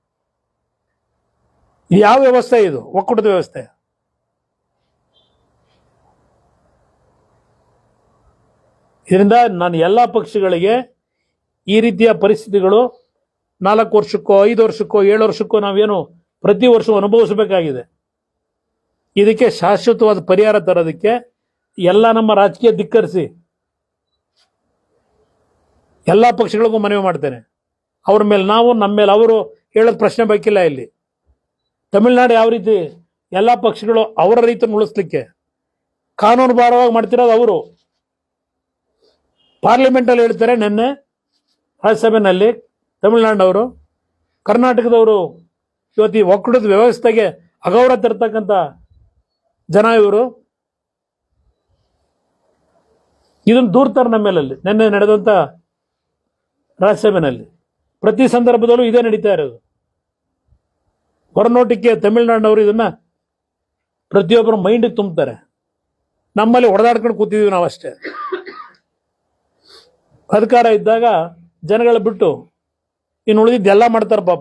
ಇದು ಯಾವ ವ್ಯವಸ್ಥೆ ಇದು ಒಕ್ಕೂಟದ ವ್ಯವಸ್ಥೆ ಇದರಿಂದ ನಾನು ಎಲ್ಲ ಪಕ್ಷಗಳಿಗೆ ಈ ರೀತಿಯ ಪರಿಸ್ಥಿತಿಗಳು ನಾಲ್ಕು ವರ್ಷಕ್ಕೋ ಐದು ವರ್ಷಕ್ಕೋ ಏಳು ವರ್ಷಕ್ಕೋ ನಾವೇನು ಪ್ರತಿ ವರ್ಷ ಅನುಭವಿಸಬೇಕಾಗಿದೆ ಇದಕ್ಕೆ ಶಾಶ್ವತವಾದ ಪರಿಹಾರ ತರೋದಕ್ಕೆ ಎಲ್ಲ ನಮ್ಮ ರಾಜಕೀಯ ಧಿಕ್ಕರಿಸಿ ಎಲ್ಲ ಪಕ್ಷಗಳಿಗೂ ಮನವಿ ಮಾಡ್ತೇನೆ ಅವ್ರ ಮೇಲೆ ನಾವು ನಮ್ಮ ಮೇಲೆ ಅವರು ಹೇಳೋದು ಪ್ರಶ್ನೆ ಬೇಕಿಲ್ಲ ಇಲ್ಲಿ ತಮಿಳ್ನಾಡು ಯಾವ ರೀತಿ ಎಲ್ಲ ಪಕ್ಷಗಳು ಅವರ ರೈತರನ್ನು ಉಳಿಸ್ಲಿಕ್ಕೆ ಕಾನೂನು ಬಾರವಾಗಿ ಮಾಡ್ತಿರೋದು ಅವರು ಪಾರ್ಲಿಮೆಂಟಲ್ಲಿ ಹೇಳ್ತಾರೆ ನಿನ್ನೆ ರಾಜ್ಯಸಭೆಯಲ್ಲಿ ತಮಿಳ್ನಾಡಿನವರು ಕರ್ನಾಟಕದವರು ಇವತ್ತು ಈ ಒಕ್ಕೂಟದ ವ್ಯವಸ್ಥೆಗೆ ಅಗೌರವ ತರ್ತಕ್ಕಂಥ ಜನ ಇವರು ಇದನ್ನು ದೂರ್ತಾರೆ ನಮ್ಮ ಮೇಲಲ್ಲಿ ನಿನ್ನೆ ನಡೆದಂಥ ರಾಜ್ಯಸಭೆಯಲ್ಲಿ ಪ್ರತಿ ಸಂದರ್ಭದಲ್ಲೂ ಇದೇ ನಡೀತಾ ಇರೋದು ಹೊರನೋಟಕ್ಕೆ ತಮಿಳ್ನಾಡಿನವರು ಇದನ್ನ ಪ್ರತಿಯೊಬ್ಬರ ಮೈಂಡಿಗೆ ತುಂಬ್ತಾರೆ ನಮ್ಮಲ್ಲಿ ಹೊಡೆದಾಡ್ಕೊಂಡು ಕೂತಿದೀವಿ ನಾವು ಅಷ್ಟೇ ಅಧಿಕಾರ ಇದ್ದಾಗ ಜನಗಳ ಬಿಟ್ಟು ಇನ್ನು ಉಳಿದಿದ್ದೆಲ್ಲ ಮಾಡ್ತಾರೆ ಪಾಪ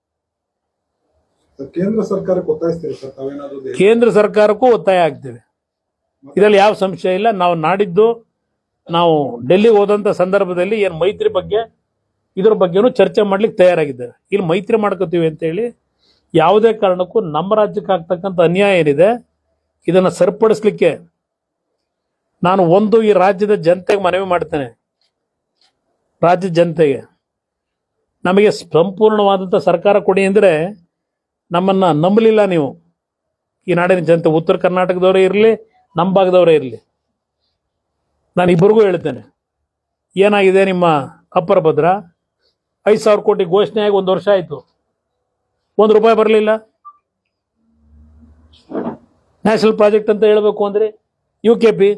ಸರ್, ಕೇಂದ್ರ ಸರ್ಕಾರಕ್ಕೆ ಒತ್ತಾಯಿಸ್ತೀರಿ ಸರ್ ತಾವೇನಾದ್ರೂ ದೇ- ಕೇಂದ್ರ ಸರ್ಕಾರಕ್ಕೂ ಒತ್ತಾಯ ಆಗ್ತೇವೆ ಇದರಲ್ಲಿ ಯಾವ ಸಂಶಯ ಇಲ್ಲ ನಾವು ನಾಡಿದ್ದು ನಾವು ಡೆಲ್ಲಿಗೆ ಹೋದಂಥ ಸಂದರ್ಭದಲ್ಲಿ ಏನು ಮೈತ್ರಿ ಬಗ್ಗೆ ಇದ್ರ ಬಗ್ಗೆನೂ ಚರ್ಚೆ ಮಾಡ್ಲಿಕ್ಕೆ ತಯಾರಾಗಿದ್ದೇವೆ ಇಲ್ಲಿ ಮೈತ್ರಿ ಮಾಡ್ಕೋತೀವಿ ಅಂತೇಳಿ ಯಾವುದೇ ಕಾರಣಕ್ಕೂ ನಮ್ಮ ರಾಜ್ಯಕ್ಕೆ ಆಗ್ತಕ್ಕಂಥ ಅನ್ಯಾಯ ಏನಿದೆ ಇದನ್ನು ಸರಿಪಡಿಸ್ಲಿಕ್ಕೆ ನಾನು ಒಂದು ಈ ರಾಜ್ಯದ ಜನತೆಗೆ ಮನವಿ ಮಾಡ್ತೇನೆ ರಾಜ್ಯದ ಜನತೆಗೆ ನಮಗೆ ಸಂಪೂರ್ಣವಾದಂಥ ಸರ್ಕಾರ ಕೊಡಿ ಅಂದರೆ ನಮ್ಮನ್ನ ನಂಬಲಿಲ್ಲ ನೀವು ಈ ನಾಡಿನ ಜನತೆ ಉತ್ತರ ಕರ್ನಾಟಕದವರೇ ಇರಲಿ ನಮ್ಮ ಭಾಗದವರೇ ಇರಲಿ ನಾನು ಇಬ್ಬರಿಗೂ ಹೇಳ್ತೇನೆ ಏನಾಗಿದೆ ನಿಮ್ಮ ಅಪ್ಪರ ಭದ್ರ ಐದು ಸಾವಿರ ಕೋಟಿ ಘೋಷಣೆ ಆಗಿ ಒಂದು ವರ್ಷ ಆಯಿತು ಒಂದು ರೂಪಾಯಿ ಬರಲಿಲ್ಲ ನ್ಯಾಷನಲ್ ಪ್ರಾಜೆಕ್ಟ್ ಅಂತ ಹೇಳಬೇಕು ಅಂದರೆ ಯು ಕೆ ಪಿ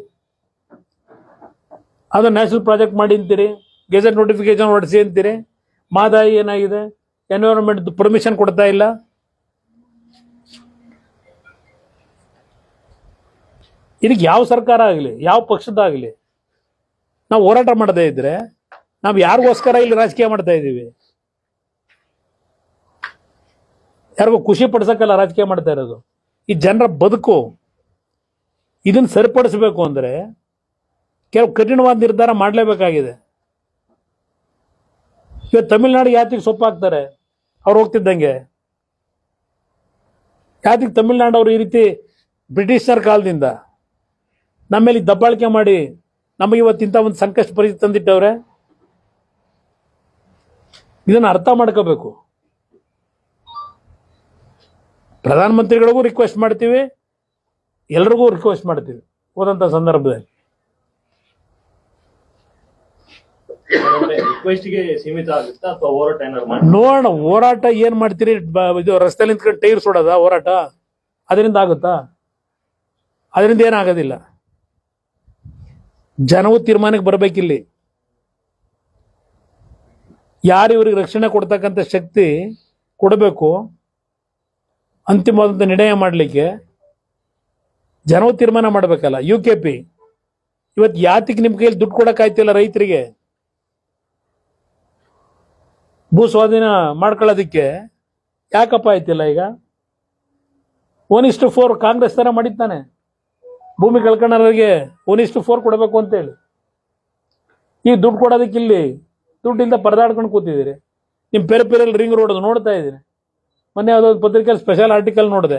ಅದು ನ್ಯಾಷನಲ್ ಪ್ರಾಜೆಕ್ಟ್ ಮಾಡಿ ಅಂತೀರಿ ಗೆಜೆಟ್ ನೋಟಿಫಿಕೇಶನ್ ಹೊಡಿಸಿ ಅಂತೀರಿ ಮಾದಾಯಿ ಏನಾಗಿದೆ ಎನ್ವಿರಾನ್ಮೆಂಟ್ ಪರ್ಮಿಷನ್ ಕೊಡ್ತಾ ಇಲ್ಲ ಇದಕ್ಕೆ ಯಾವ ಸರ್ಕಾರ ಆಗಲಿ ಯಾವ ಪಕ್ಷದಾಗಲಿ ನಾವು ಹೋರಾಟ ಮಾಡದೇ ಇದ್ರೆ ನಾವು ಯಾರಿಗೋಸ್ಕರ ಇಲ್ಲಿ ರಾಜಕೀಯ ಮಾಡ್ತಾ ಇದ್ದೀವಿ ಯಾರಿಗೂ ಖುಷಿ ಪಡಿಸಕ್ಕಲ್ಲ ರಾಜಕೀಯ ಮಾಡ್ತಾ ಇರೋದು ಈ ಜನರ ಬದುಕು ಇದನ್ನ ಸರಿಪಡಿಸಬೇಕು ಅಂದ್ರೆ ಕೆಲವು ಕಠಿಣವಾದ ನಿರ್ಧಾರ ಮಾಡಲೇಬೇಕಾಗಿದೆ ಇವತ್ತು ತಮಿಳ್ನಾಡು ಯಾತಿಗೆ ಸೊಪ್ಪು ಹಾಕ್ತಾರೆ ಅವ್ರು ಹೋಗ್ತಿದ್ದಂಗೆ ಯಾತಿಗೆ ತಮಿಳ್ನಾಡು ಅವರು ಈ ರೀತಿ ಬ್ರಿಟಿಷರ್ ಕಾಲದಿಂದ ನಮ್ಮ ಮೇಲೆ ದಬ್ಬಾಳಿಕೆ ಮಾಡಿ ನಮಗೆ ಇವತ್ತಿಂತ ಒಂದು ಸಂಕಷ್ಟ ಪರಿಸ್ಥಿತಿ ತಂದಿಟ್ಟವ್ರೆ ಇದನ್ನು ಅರ್ಥ ಮಾಡ್ಕೋಬೇಕು ಪ್ರಧಾನಮಂತ್ರಿಗಳಿಗೂ ರಿಕ್ವೆಸ್ಟ್ ಮಾಡ್ತೀವಿ ಎಲ್ರಿಗೂ ರಿಕ್ವೆಸ್ಟ್ ಮಾಡ್ತೀವಿ ಹೋದಂಥ ಸಂದರ್ಭದಲ್ಲಿ ರಿಕ್ವೆಸ್ಟ್ಗೆ ಸೀಮಿತ ಆಗುತ್ತಾ ಅಥವಾ ಹೋರಾಟ ಏನಾದ್ರು ಮಾಡಿ ನೋಡೋಣ ಹೋರಾಟ ಏನ್ ಮಾಡ್ತೀರಿ ಬ- ಇದು ರಸ್ತೆಯಲ್ಲಿ ನಿಂತ್ಕೊಂಡು ಟೈರ್ ಸುಡೋದ ಹೋರಾಟ ಅದರಿಂದ ಆಗುತ್ತಾ ಅದರಿಂದ ಏನಾಗೋದಿಲ್ಲ ಜನವು ತೀರ್ಮಾನಕ್ಕೆ ಬರಬೇಕಿಲ್ಲಿ ಯಾರು ಇವ್ರಿಗೆ ರಕ್ಷಣೆ ಕೊಡ್ತಕ್ಕಂಥ ಶಕ್ತಿ ಕೊಡಬೇಕು ಅಂತಿಮವಾದಂಥ ನಿರ್ಣಯ ಮಾಡಲಿಕ್ಕೆ ಜನವು ತೀರ್ಮಾನ ಮಾಡಬೇಕಲ್ಲ ಯು ಕೆ ಪಿ ಇವತ್ತು ಯಾತಿಗೆ ನಿಮ್ಮ ಕೈಯಲ್ಲಿ ದುಡ್ಡು ಕೊಡೋಕ್ಕಾಯ್ತಿಲ್ಲ ರೈತರಿಗೆ ಭೂ ಸ್ವಾಧೀನ ಮಾಡ್ಕೊಳ್ಳೋದಕ್ಕೆ ಯಾಕಪ್ಪ ಆಯ್ತಿಲ್ಲ ಈಗ ಒನ್ ಇಷ್ಟು ಫೋರ್ ಕಾಂಗ್ರೆಸ್ ತರ ಮಾಡಿದ್ದಾನೆ ಭೂಮಿ ಕಳ್ಕೊಳ್ಳೋರಿಗೆ ಒನ್ ಇಷ್ಟು ಫೋರ್ ಕೊಡಬೇಕು ಅಂತೇಳಿ ಈಗ ದುಡ್ಡು ಕೊಡೋದಕ್ಕೆ ಇಲ್ಲಿ ದುಡ್ಡಿಂದ ಪರದಾಡ್ಕೊಂಡು ಕೂತಿದ್ದೀರಿ ನಿಮ್ಮ ಪೆರೆ ಪೆರಲ್ಲಿ ರಿಂಗ್ ರೋಡ್ ನೋಡ್ತಾ ಇದ್ದೀನಿ ಮೊನ್ನೆ ಯಾವುದೋ ಒಂದು ಪತ್ರಿಕೆಯಲ್ಲಿ ಸ್ಪೆಷಲ್ ಆರ್ಟಿಕಲ್ ನೋಡಿದೆ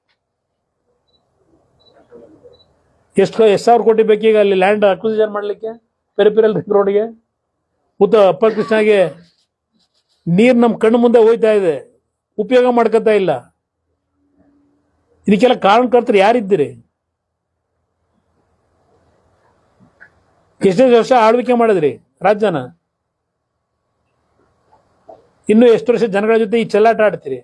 ಎಷ್ಟು ಎಷ್ಟು ಸಾವಿರ ಕೋಟಿ ಬೇಕೀಗ ಅಲ್ಲಿ ಲ್ಯಾಂಡ್ ಅಕ್ವಿಸಿಷನ್ ಮಾಡಲಿಕ್ಕೆ ಪೆರೆ ಪೆರಲ್ ರಿಂಗ್ ರೋಡ್ಗೆ ಉತ್ತ ಅಪ್ಪ ಕೃಷ್ಣಗೆ ನೀರು ನಮ್ಮ ಕಣ್ಣು ಮುಂದೆ ಹೋಯ್ತಾ ಇದೆ ಉಪಯೋಗ ಮಾಡ್ಕೊತಾ ಇಲ್ಲ ಇದಕ್ಕೆಲ್ಲ ಕಾರಣಕರ್ತರು ಯಾರಿದ್ದೀರಿ ಎಷ್ಟೇ ವರ್ಷ ಆಳ್ವಿಕೆ ಮಾಡಿದ್ರಿ ರಾಜ್ಯನ ಇನ್ನು ಎಷ್ಟು ವರ್ಷ ಜನಗಳ ಜೊತೆ ಈ ಚೆಲ್ಲಾಟ ಆಡ್ತೀರಿ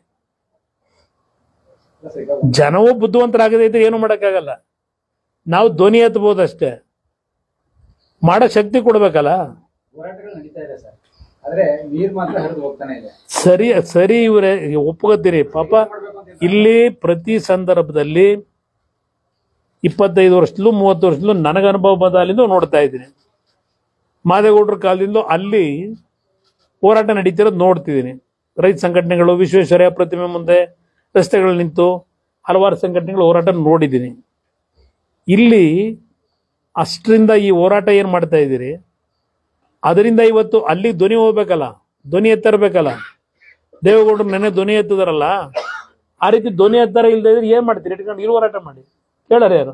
ಜನವೂ ಬುದ್ಧಿವಂತರಾಗದೇ ಇದ್ರೆ ಏನು ಮಾಡೋಕ್ಕಾಗಲ್ಲ ನಾವು ಧ್ವನಿ ಎತ್ತಬಹುದು ಅಷ್ಟೇ ಮಾಡೋ ಶಕ್ತಿ ಕೊಡ್ಬೇಕಲ್ಲ ಹೋರಾಟಗಳು ನಡೀತಾ ಇದೆ ಸರ್ ಆದ್ರೆ ನೀರ್ ಮಾತ್ರ ಹರಿದು ಹೋಗ್ತಾನೆ ಇದೆ ಸರಿ ಸರಿ ಇವರೇ ಒಪ್ಕೋತೀರಿ ಪಾಪ ಇಲ್ಲಿ ಪ್ರತಿ ಸಂದರ್ಭದಲ್ಲಿ ಇಪ್ಪತ್ತೈದು ವರ್ಷದಲ್ಲೂ ಮೂವತ್ತು ವರ್ಷದಲ್ಲೂ ನನಗೆ ಅನುಭವ ಬದಲಿಂದ ನೋಡ್ತಾ ಇದ್ದೀನಿ ಮಾದೇಗೌಡರ ಕಾಲದಿಂದ ಅಲ್ಲಿ ಹೋರಾಟ ನಡೀತಿರೋದು ನೋಡ್ತಿದ್ದೀನಿ ರೈತ ಸಂಘಟನೆಗಳು ವಿಶ್ವೇಶ್ವರಯ್ಯ ಪ್ರತಿಮೆ ಮುಂದೆ ರಸ್ತೆಗಳು ನಿಂತು ಹಲವಾರು ಸಂಘಟನೆಗಳು ಹೋರಾಟ ನೋಡಿದ್ದೀನಿ ಇಲ್ಲಿ ಅಷ್ಟರಿಂದ ಈ ಹೋರಾಟ ಏನು ಮಾಡ್ತಾ ಇದ್ದೀರಿ ಅದರಿಂದ ಇವತ್ತು ಅಲ್ಲಿ ಧ್ವನಿ ಹೋಗ್ಬೇಕಲ್ಲ ಧ್ವನಿ ಎತ್ತರಬೇಕಲ್ಲ ದೇವೇಗೌಡರು ನೆನೆ ಧ್ವನಿ ಎತ್ತಿದಾರಲ್ಲ ಆ ರೀತಿ ಧ್ವನಿ ಎತ್ತರ ಇಲ್ಲದೆ ಇದ್ರೆ ಏನ್ ಮಾಡ್ತೀರಿ ಇಟ್ಕೊಂಡು ಇರು ಹೋರಾಟ ಮಾಡಿ ಕೇಳಾರ ಯಾರು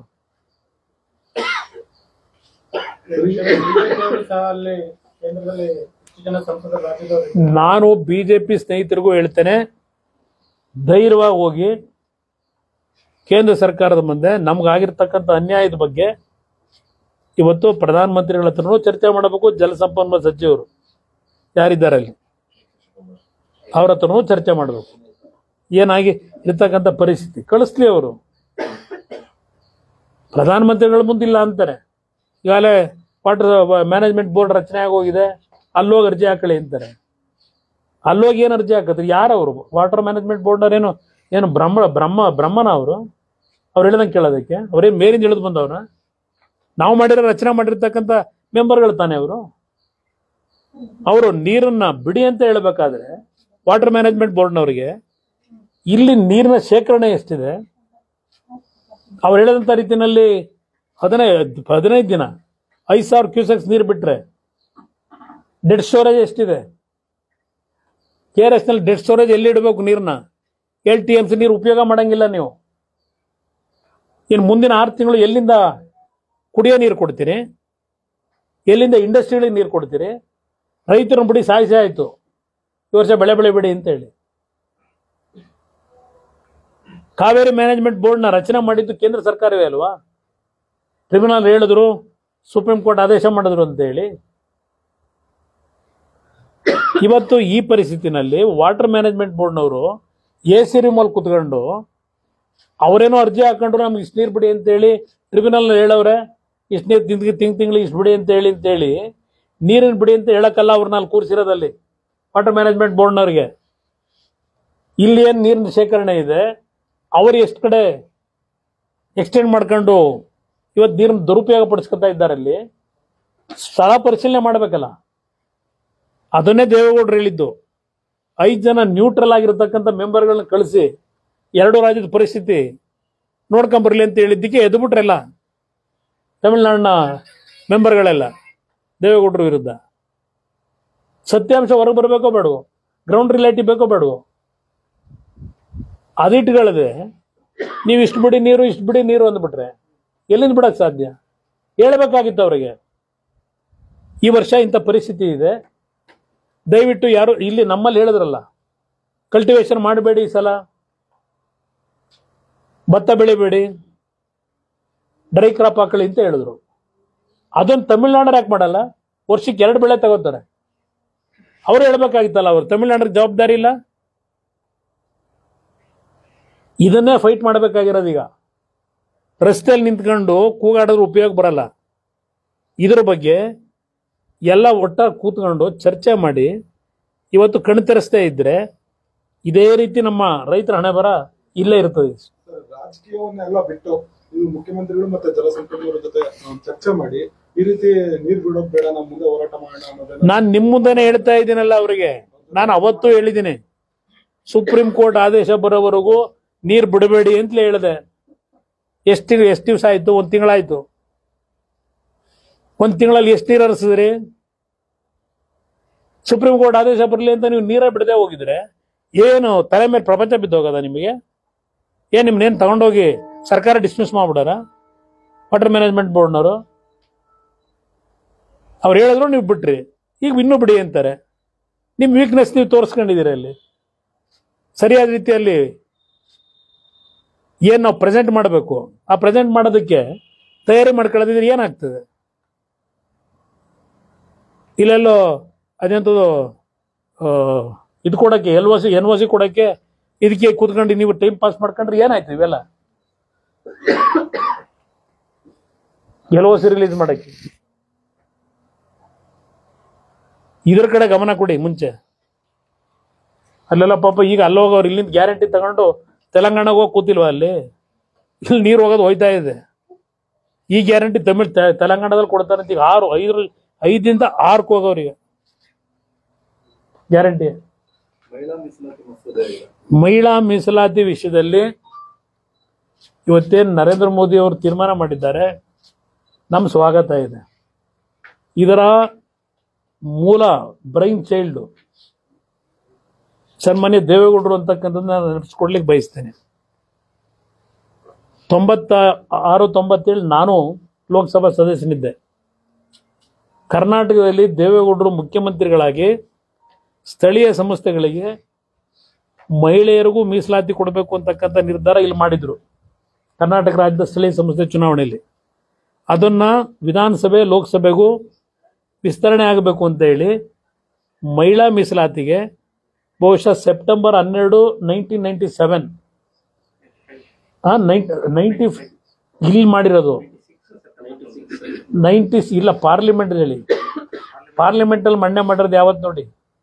ನಾನು ಬಿಜೆಪಿ ಸ್ನೇಹಿತರಿಗೂ ಹೇಳ್ತೇನೆ ಧೈರ್ಯವಾಗಿ ಹೋಗಿ ಕೇಂದ್ರ ಸರ್ಕಾರದ ಮುಂದೆ ನಮ್ಗಾಗಿರ್ತಕ್ಕಂಥ ಅನ್ಯಾಯದ ಬಗ್ಗೆ ಇವತ್ತು ಪ್ರಧಾನಮಂತ್ರಿಗಳ ಹತ್ರನೂ ಚರ್ಚೆ ಮಾಡಬೇಕು ಜಲಸಂಪನ್ಮೂಲ ಸಚಿವರು ಯಾರಿದ್ದಾರೆ ಅಲ್ಲಿ ಅವ್ರ ಹತ್ರನೂ ಚರ್ಚೆ ಮಾಡಬೇಕು ಏನಾಗಿ ಇರ್ತಕ್ಕಂಥ ಪರಿಸ್ಥಿತಿ ಕಳಿಸ್ಲಿ ಅವರು ಪ್ರಧಾನಮಂತ್ರಿಗಳ ಮುಂದಿಲ್ಲ ಅಂತಾರೆ ಈಗಾಗಲೇ ವಾಟರ್ ಮ್ಯಾನೇಜ್ಮೆಂಟ್ ಬೋರ್ಡ್ ರಚನೆ ಆಗೋಗಿದೆ ಅಲ್ಲೋಗಿ ಅರ್ಜಿ ಹಾಕಳಿ ಅಂತಾರೆ ಅಲ್ಲೋಗಿ ಏನು ಅರ್ಜಿ ಹಾಕಿದ್ರು ಯಾರವರು ವಾಟರ್ ಮ್ಯಾನೇಜ್ಮೆಂಟ್ ಬೋರ್ಡ್ನವ್ರು ಏನು ಏನು ಬ್ರಹ್ಮ ಬ್ರಹ್ಮ ಬ್ರಹ್ಮನ ಅವರು ಅವ್ರು ಹೇಳ್ದಂಗೆ ಕೇಳೋದಕ್ಕೆ ಅವ್ರೇನು ಮೇಲಿಂದ ಇಳಿದು ಬಂದವ್ರ ನಾವು ಮಾಡಿರೋ ರಚನೆ ಮಾಡಿರ್ತಕ್ಕಂಥ ಮೆಂಬರ್ಗಳು ತಾನೇ ಅವರು ಅವರು ನೀರನ್ನ ಬಿಡಿ ಅಂತ ಹೇಳ್ಬೇಕಾದ್ರೆ ವಾಟರ್ ಮ್ಯಾನೇಜ್ಮೆಂಟ್ ಬೋರ್ಡ್ನವರಿಗೆ ಇಲ್ಲಿ ನೀರಿನ ಶೇಖರಣೆ ಎಷ್ಟಿದೆ ಅವ್ರು ಹೇಳಿದಂಥ ರೀತಿಯಲ್ಲಿ ಹದಿನೈದು ಹದಿನೈದು ದಿನ ಐದು ಸಾವಿರ ಕ್ಯೂಸೆಕ್ಸ್ ನೀರು ಬಿಟ್ರೆ ಡೆಡ್ ಸ್ಟೋರೇಜ್ ಎಷ್ಟಿದೆ ಕೆ ಆರ್ ಎಸ್ನಲ್ಲಿ ಡೆಡ್ ಸ್ಟೋರೇಜ್ ಎಲ್ಲಿ ಇಡಬೇಕು ನೀರನ್ನ ಏಳು ಟಿ ಎಮ್ ಸಿ ನೀರು ಉಪಯೋಗ ಮಾಡಂಗಿಲ್ಲ ನೀವು ಇನ್ನು ಮುಂದಿನ ಆರು ತಿಂಗಳು ಎಲ್ಲಿಂದ ಕುಡಿಯೋ ನೀರು ಕೊಡ್ತೀರಿ ಎಲ್ಲಿಂದ ಇಂಡಸ್ಟ್ರಿಗಳಿಗೆ ನೀರು ಕೊಡ್ತೀರಿ ರೈತರನ್ನ ಬಿಡಿ ಸಾಯಿಸಿ ಆಯಿತು ಈ ವರ್ಷ ಬೆಳೆ ಬೆಳೆಬೇಡಿ ಅಂತ ಹೇಳಿ ಕಾವೇರಿ ಮ್ಯಾನೇಜ್ಮೆಂಟ್ ಬೋರ್ಡ್ನ ರಚನೆ ಮಾಡಿದ್ದು ಕೇಂದ್ರ ಸರ್ಕಾರವೇ ಅಲ್ವಾ ಟ್ರಿಬ್ಯುನಲ್ ಹೇಳಿದ್ರು ಸುಪ್ರೀಂ ಕೋರ್ಟ್ ಆದೇಶ ಮಾಡಿದ್ರು ಅಂತ ಹೇಳಿ ಇವತ್ತು ಈ ಪರಿಸ್ಥಿತಿನಲ್ಲಿ ವಾಟರ್ ಮ್ಯಾನೇಜ್ಮೆಂಟ್ ಬೋರ್ಡ್ನವರು ಎ ಸಿ ರೂಮಲ್ಲಿ ಕುತ್ಕೊಂಡು ಅವರೇನೋ ಅರ್ಜಿ ಹಾಕೊಂಡ್ರು ನಮ್ಗೆ ಇಷ್ಟು ನೀರು ಬಿಡಿ ಅಂತೇಳಿ ಟ್ರಿಬ್ಯುನಲ್ ಹೇಳವ್ರೆ ಇಷ್ಟು ನೀರು ತಿಂಗ್ ತಿಂಗ್ ತಿಂಗಳಿಗೆ ಇಷ್ಟು ಬಿಡಿ ಅಂತ ಹೇಳಿ ಅಂತೇಳಿ ನೀರಿನ ಬಿಡಿ ಅಂತ ಹೇಳಕ್ಕಲ್ಲ ಅವ್ರನ್ನ ಅಲ್ಲಿ ಕೂರಿಸಿರೋದಲ್ಲಿ ವಾಟರ್ ಮ್ಯಾನೇಜ್ಮೆಂಟ್ ಬೋರ್ಡ್ನವ್ರಿಗೆ ಇಲ್ಲಿ ಏನು ನೀರಿನ ಶೇಖರಣೆ ಇದೆ ಅವರು ಎಷ್ಟು ಕಡೆ ಎಕ್ಸ್ಟೆಂಡ್ ಮಾಡ್ಕೊಂಡು ಇವತ್ತು ನೀರನ್ನು ದುರುಪಯೋಗ ಪಡಿಸ್ಕೊತಾ ಇದ್ದಾರೆ ಅಲ್ಲಿ ಸ್ಥಳ ಪರಿಶೀಲನೆ ಮಾಡಬೇಕಲ್ಲ ಅದನ್ನೇ ದೇವೇಗೌಡರು ಹೇಳಿದ್ದು ಐದು ಜನ ನ್ಯೂಟ್ರಲ್ ಆಗಿರತಕ್ಕಂಥ ಮೆಂಬರ್ಗಳನ್ನ ಕಳಿಸಿ ಎರಡು ರಾಜ್ಯದ ಪರಿಸ್ಥಿತಿ ನೋಡ್ಕೊಂಬರ್ಲಿ ಅಂತ ಹೇಳಿದ್ದಕ್ಕೆ ಎದ್ಬಿಟ್ರೆಲ್ಲ ತಮಿಳ್ನಾಡಿನ ಮೆಂಬರ್ಗಳೆಲ್ಲ ದೇವೇಗೌಡರ ವಿರುದ್ಧ ಸತ್ಯಾಂಶ ಹೊರಗೆ ಬರಬೇಕೋ ಬೇಡವೋ ಗ್ರೌಂಡ್ ರಿಲೇಟಿ ಬೇಕೋ ಬೇಡವೋ ಅದಿಟ್ಗಳದೆ ನೀವು ಇಷ್ಟು ಬಿಡಿ ನೀರು ಇಷ್ಟು ಬಿಡಿ ನೀರು ಅಂದ್ಬಿಟ್ರೆ ಎಲ್ಲಿಂದ ಬಿಡಕ್ಕೆ ಸಾಧ್ಯ ಹೇಳ್ಬೇಕಾಗಿತ್ತು ಅವರಿಗೆ ಈ ವರ್ಷ ಇಂಥ ಪರಿಸ್ಥಿತಿ ಇದೆ ದಯವಿಟ್ಟು ಯಾರು ಇಲ್ಲಿ ನಮ್ಮಲ್ಲಿ ಹೇಳಿದ್ರಲ್ಲ ಕಲ್ಟಿವೇಶನ್ ಮಾಡಬೇಡಿ ಈ ಸಲ ಭತ್ತ ಬೆಳಿಬೇಡಿ ಡ್ರೈ ಕ್ರಾಪ್ ಹಾಕೊಳ್ಳಿ ಅಂತ ಹೇಳಿದ್ರು ಅದೊಂದು ತಮಿಳ್ನಾಡರು ಯಾಕೆ ಮಾಡಲ್ಲ ವರ್ಷಕ್ಕೆ ಎರಡು ಬೆಳೆ ತಗೋತಾರೆ ಅವ್ರು ಹೇಳ್ಬೇಕಾಗಿತ್ತಲ್ಲ ಅವ್ರು ತಮಿಳ್ನಾಡಿಗೆ ಜವಾಬ್ದಾರಿ ಇಲ್ಲ ಇದನ್ನೇ ಫೈಟ್ ಮಾಡಬೇಕಾಗಿರೋದು ಈಗ ರಸ್ತೆಯಲ್ಲಿ ನಿಂತ್ಕೊಂಡು ಕೂಗಾಡಿದ್ರೆ ಉಪಯೋಗ ಬರಲ್ಲ ಇದ್ರ ಬಗ್ಗೆ ಎಲ್ಲ ಒಟ್ಟಾಗಿ ಕೂತ್ಕೊಂಡು ಚರ್ಚೆ ಮಾಡಿ ಇವತ್ತು ಕಣ್ತೆರೆಸ್ತಾ ಇದ್ರೆ ಇದೇ ರೀತಿ ನಮ್ಮ ರೈತರ ಹಣೆ ಬರ ಇಲ್ಲೇ ಇರ್ತದೆ ಸರ್, ರಾಜಕೀಯವನ್ನೆಲ್ಲ ಬಿಟ್ಟು ನೀವು ಮುಖ್ಯಮಂತ್ರಿಗಳು ಮತ್ತೆ ಜಲಸಂಪನ್ಮೂಲ ಜೊತೆ ಆ, ಚರ್ಚೆ ಮಾಡಿ ಈ ರೀತಿ ನೀರ್ ಬಿಡೋದ್ ಬೇಡ ನಾವು ಮುಂದೆ ಹೋರಾಟ ಮಾಡೋಣ ಅನ್ನೋದನ್ನ ನಾನು ನಿಮ್ಮ ಮುಂದೆನೆ ಹೇಳ್ತಾ ಇದ್ದೀನಲ್ಲ ಅವರಿಗೆ ನಾನು ಅವತ್ತು ಹೇಳಿದ್ದೀನಿ ಸುಪ್ರೀಂ ಕೋರ್ಟ್ ಆದೇಶ ಬರೋವರೆಗೂ ನೀರು ಬಿಡಬೇಡಿ ಅಂತಲೇ ಹೇಳಿದೆ ಎಷ್ಟು ಎಷ್ಟು ದಿವಸ ಆಯ್ತು ಒಂದು ತಿಂಗಳಾಯ್ತು ಒಂದು ತಿಂಗಳಲ್ಲಿ ಎಷ್ಟು ನೀರು ಹರಿಸಿದ್ರಿ ಸುಪ್ರೀಂ ಕೋರ್ಟ್ ಆದೇಶ ಬರಲಿ ಅಂತ ನೀವು ನೀರೇ ಬಿಡದೆ ಹೋಗಿದ್ರೆ ಏನು ತಲೆ ಮೇಲೆ ಪ್ರಪಂಚ ಬಿದ್ದೋಗದ ನಿಮಗೆ ಏನು ನಿಮ್ಮನ್ನೇನು ತಗೊಂಡೋಗಿ ಸರ್ಕಾರ ಡಿಸ್ಮಿಸ್ ಮಾಡ್ಬಿಡಾರ ವಾಟರ್ ಮ್ಯಾನೇಜ್ಮೆಂಟ್ ಬೋರ್ಡ್ನವರು ಅವ್ರು ಹೇಳಿದ್ರು ನೀವು ಬಿಟ್ರಿ ಈಗ ಇನ್ನೂ ಬಿಡಿ ಅಂತಾರೆ ನಿಮ್ಮ ವೀಕ್ನೆಸ್ ನೀವು ತೋರಿಸ್ಕೊಂಡಿದ್ದೀರ ಅಲ್ಲಿ ಸರಿಯಾದ ರೀತಿಯಲ್ಲಿ ಏನು ನಾವು ಪ್ರೆಸೆಂಟ್ ಮಾಡಬೇಕು ಆ ಪ್ರೆಸೆಂಟ್ ಮಾಡೋದಕ್ಕೆ ತಯಾರಿ ಮಾಡ್ಕೊಳ್ಳೋದಿದ್ರೆ ಏನಾಗ್ತದೆ ಇಲ್ಲೆಲ್ಲೋ ಅದಂಥದ್ದು ಆ, ಇದು ಕೊಡಕ್ಕೆ L O C N O C ಕೊಡಕ್ಕೆ ಇದಕ್ಕೆ ಕೂತ್ಕೊಂಡು ನೀವು ಟೈಮ್ ಪಾಸ್ ಮಾಡ್ಕೊಂಡ್ರೆ ಏನಾಯ್ತು ಇವೆಲ್ಲ ಎಲ್ ಒ ಸಿ ರಿಲೀಸ್ ಮಾಡಕ್ಕೆ ಇದ್ರ ಕಡೆ ಗಮನ ಕೊಡಿ ಮುಂಚೆ ಅಲ್ಲೆಲ್ಲ ಪಾಪ ಈಗ ಅಲ್ಲಿ ಹೋಗೋರು ಇಲ್ಲಿಂದ ಗ್ಯಾರಂಟಿ ತಗೊಂಡು ತೆಲಂಗಾಣಗೆ ಹೋಗಿ ಕೂತಿಲ್ವಾ ಅಲ್ಲಿ ಇಲ್ಲಿ ನೀರು ಹೋಗೋದು ಹೋಯ್ತಾ ಇದೆ ಈ ಗ್ಯಾರಂಟಿ ತಮಿಳ್ ತೆ- ತೆಲಂಗಾಣದಲ್ಲಿ ಕೊಡ್ತಾರೆ ಅಂತ ಈಗ ಆರು ಐದು ಐದಿಂದ ಆರ್ಕ್ ಹೋಗೋರಿಗೆ ಗ್ಯಾರಂಟಿ ಮಹಿಳಾ ಮೀಸಲಾತಿ ಮಸೂದೆ ಇದೆ. ಮಹಿಳಾ ಮೀಸಲಾತಿ ವಿಷಯದಲ್ಲಿ ಇವತ್ತೇನು ನರೇಂದ್ರ ಮೋದಿ ಅವರು ತೀರ್ಮಾನ ಮಾಡಿದ್ದಾರೆ ನಮ್ಮ ಸ್ವಾಗತ ಇದೆ ಇದರ ಮೂಲ ಬ್ರೈನ್ ಚೈಲ್ಡು ಸನ್ಮಾನ್ಯ ದೇವೇಗೌಡರು ಅಂತಕ್ಕಂಥದ್ದನ್ನ ನಾನು ನೆನಪಿಸ್ಕೊಡ್ಲಿಕ್ಕೆ ಬಯಸ್ತೇನೆ ತೊಂಬತ್ತ ಆರು ತೊಂಬತ್ತೇಳು ನಾನು ಲೋಕಸಭಾ ಸದಸ್ಯನಿದ್ದೆ ಕರ್ನಾಟಕದಲ್ಲಿ ದೇವೇಗೌಡರು ಮುಖ್ಯಮಂತ್ರಿಗಳಾಗಿ ಸ್ಥಳೀಯ ಸಂಸ್ಥೆಗಳಿಗೆ ಮಹಿಳೆಯರಿಗೂ ಮೀಸಲಾತಿ ಕೊಡಬೇಕು ಅಂತಕ್ಕಂಥ ನಿರ್ಧಾರ ಇಲ್ಲಿ ಮಾಡಿದ್ರು ಕರ್ನಾಟಕ ರಾಜ್ಯದ ಸ್ಥಳೀಯ ಸಂಸ್ಥೆ ಚುನಾವಣೆಯಲ್ಲಿ ಅದನ್ನ ವಿಧಾನಸಭೆ ಲೋಕಸಭೆಗೂ ವಿಸ್ತರಣೆ ಆಗಬೇಕು ಅಂತ ಹೇಳಿ ಮಹಿಳಾ ಮೀಸಲಾತಿಗೆ ಬಹುಶಃ ಸೆಪ್ಟೆಂಬರ್ ಹನ್ನೆರಡು ನೈನ್ಟೀನ್ ನೈಂಟಿ ಸೆವೆನ್ ನೈಂಟಿ ಇಲ್ಲಿ ಮಾಡಿರೋದು ನೈಂಟಿ ಇಲ್ಲ ಪಾರ್ಲಿಮೆಂಟ್ ಹೇಳಿ ಪಾರ್ಲಿಮೆಂಟಲ್ಲಿ ಮಂಡನೆ ಮಾಡಿರೋದು ಯಾವತ್ತು ನೋಡಿ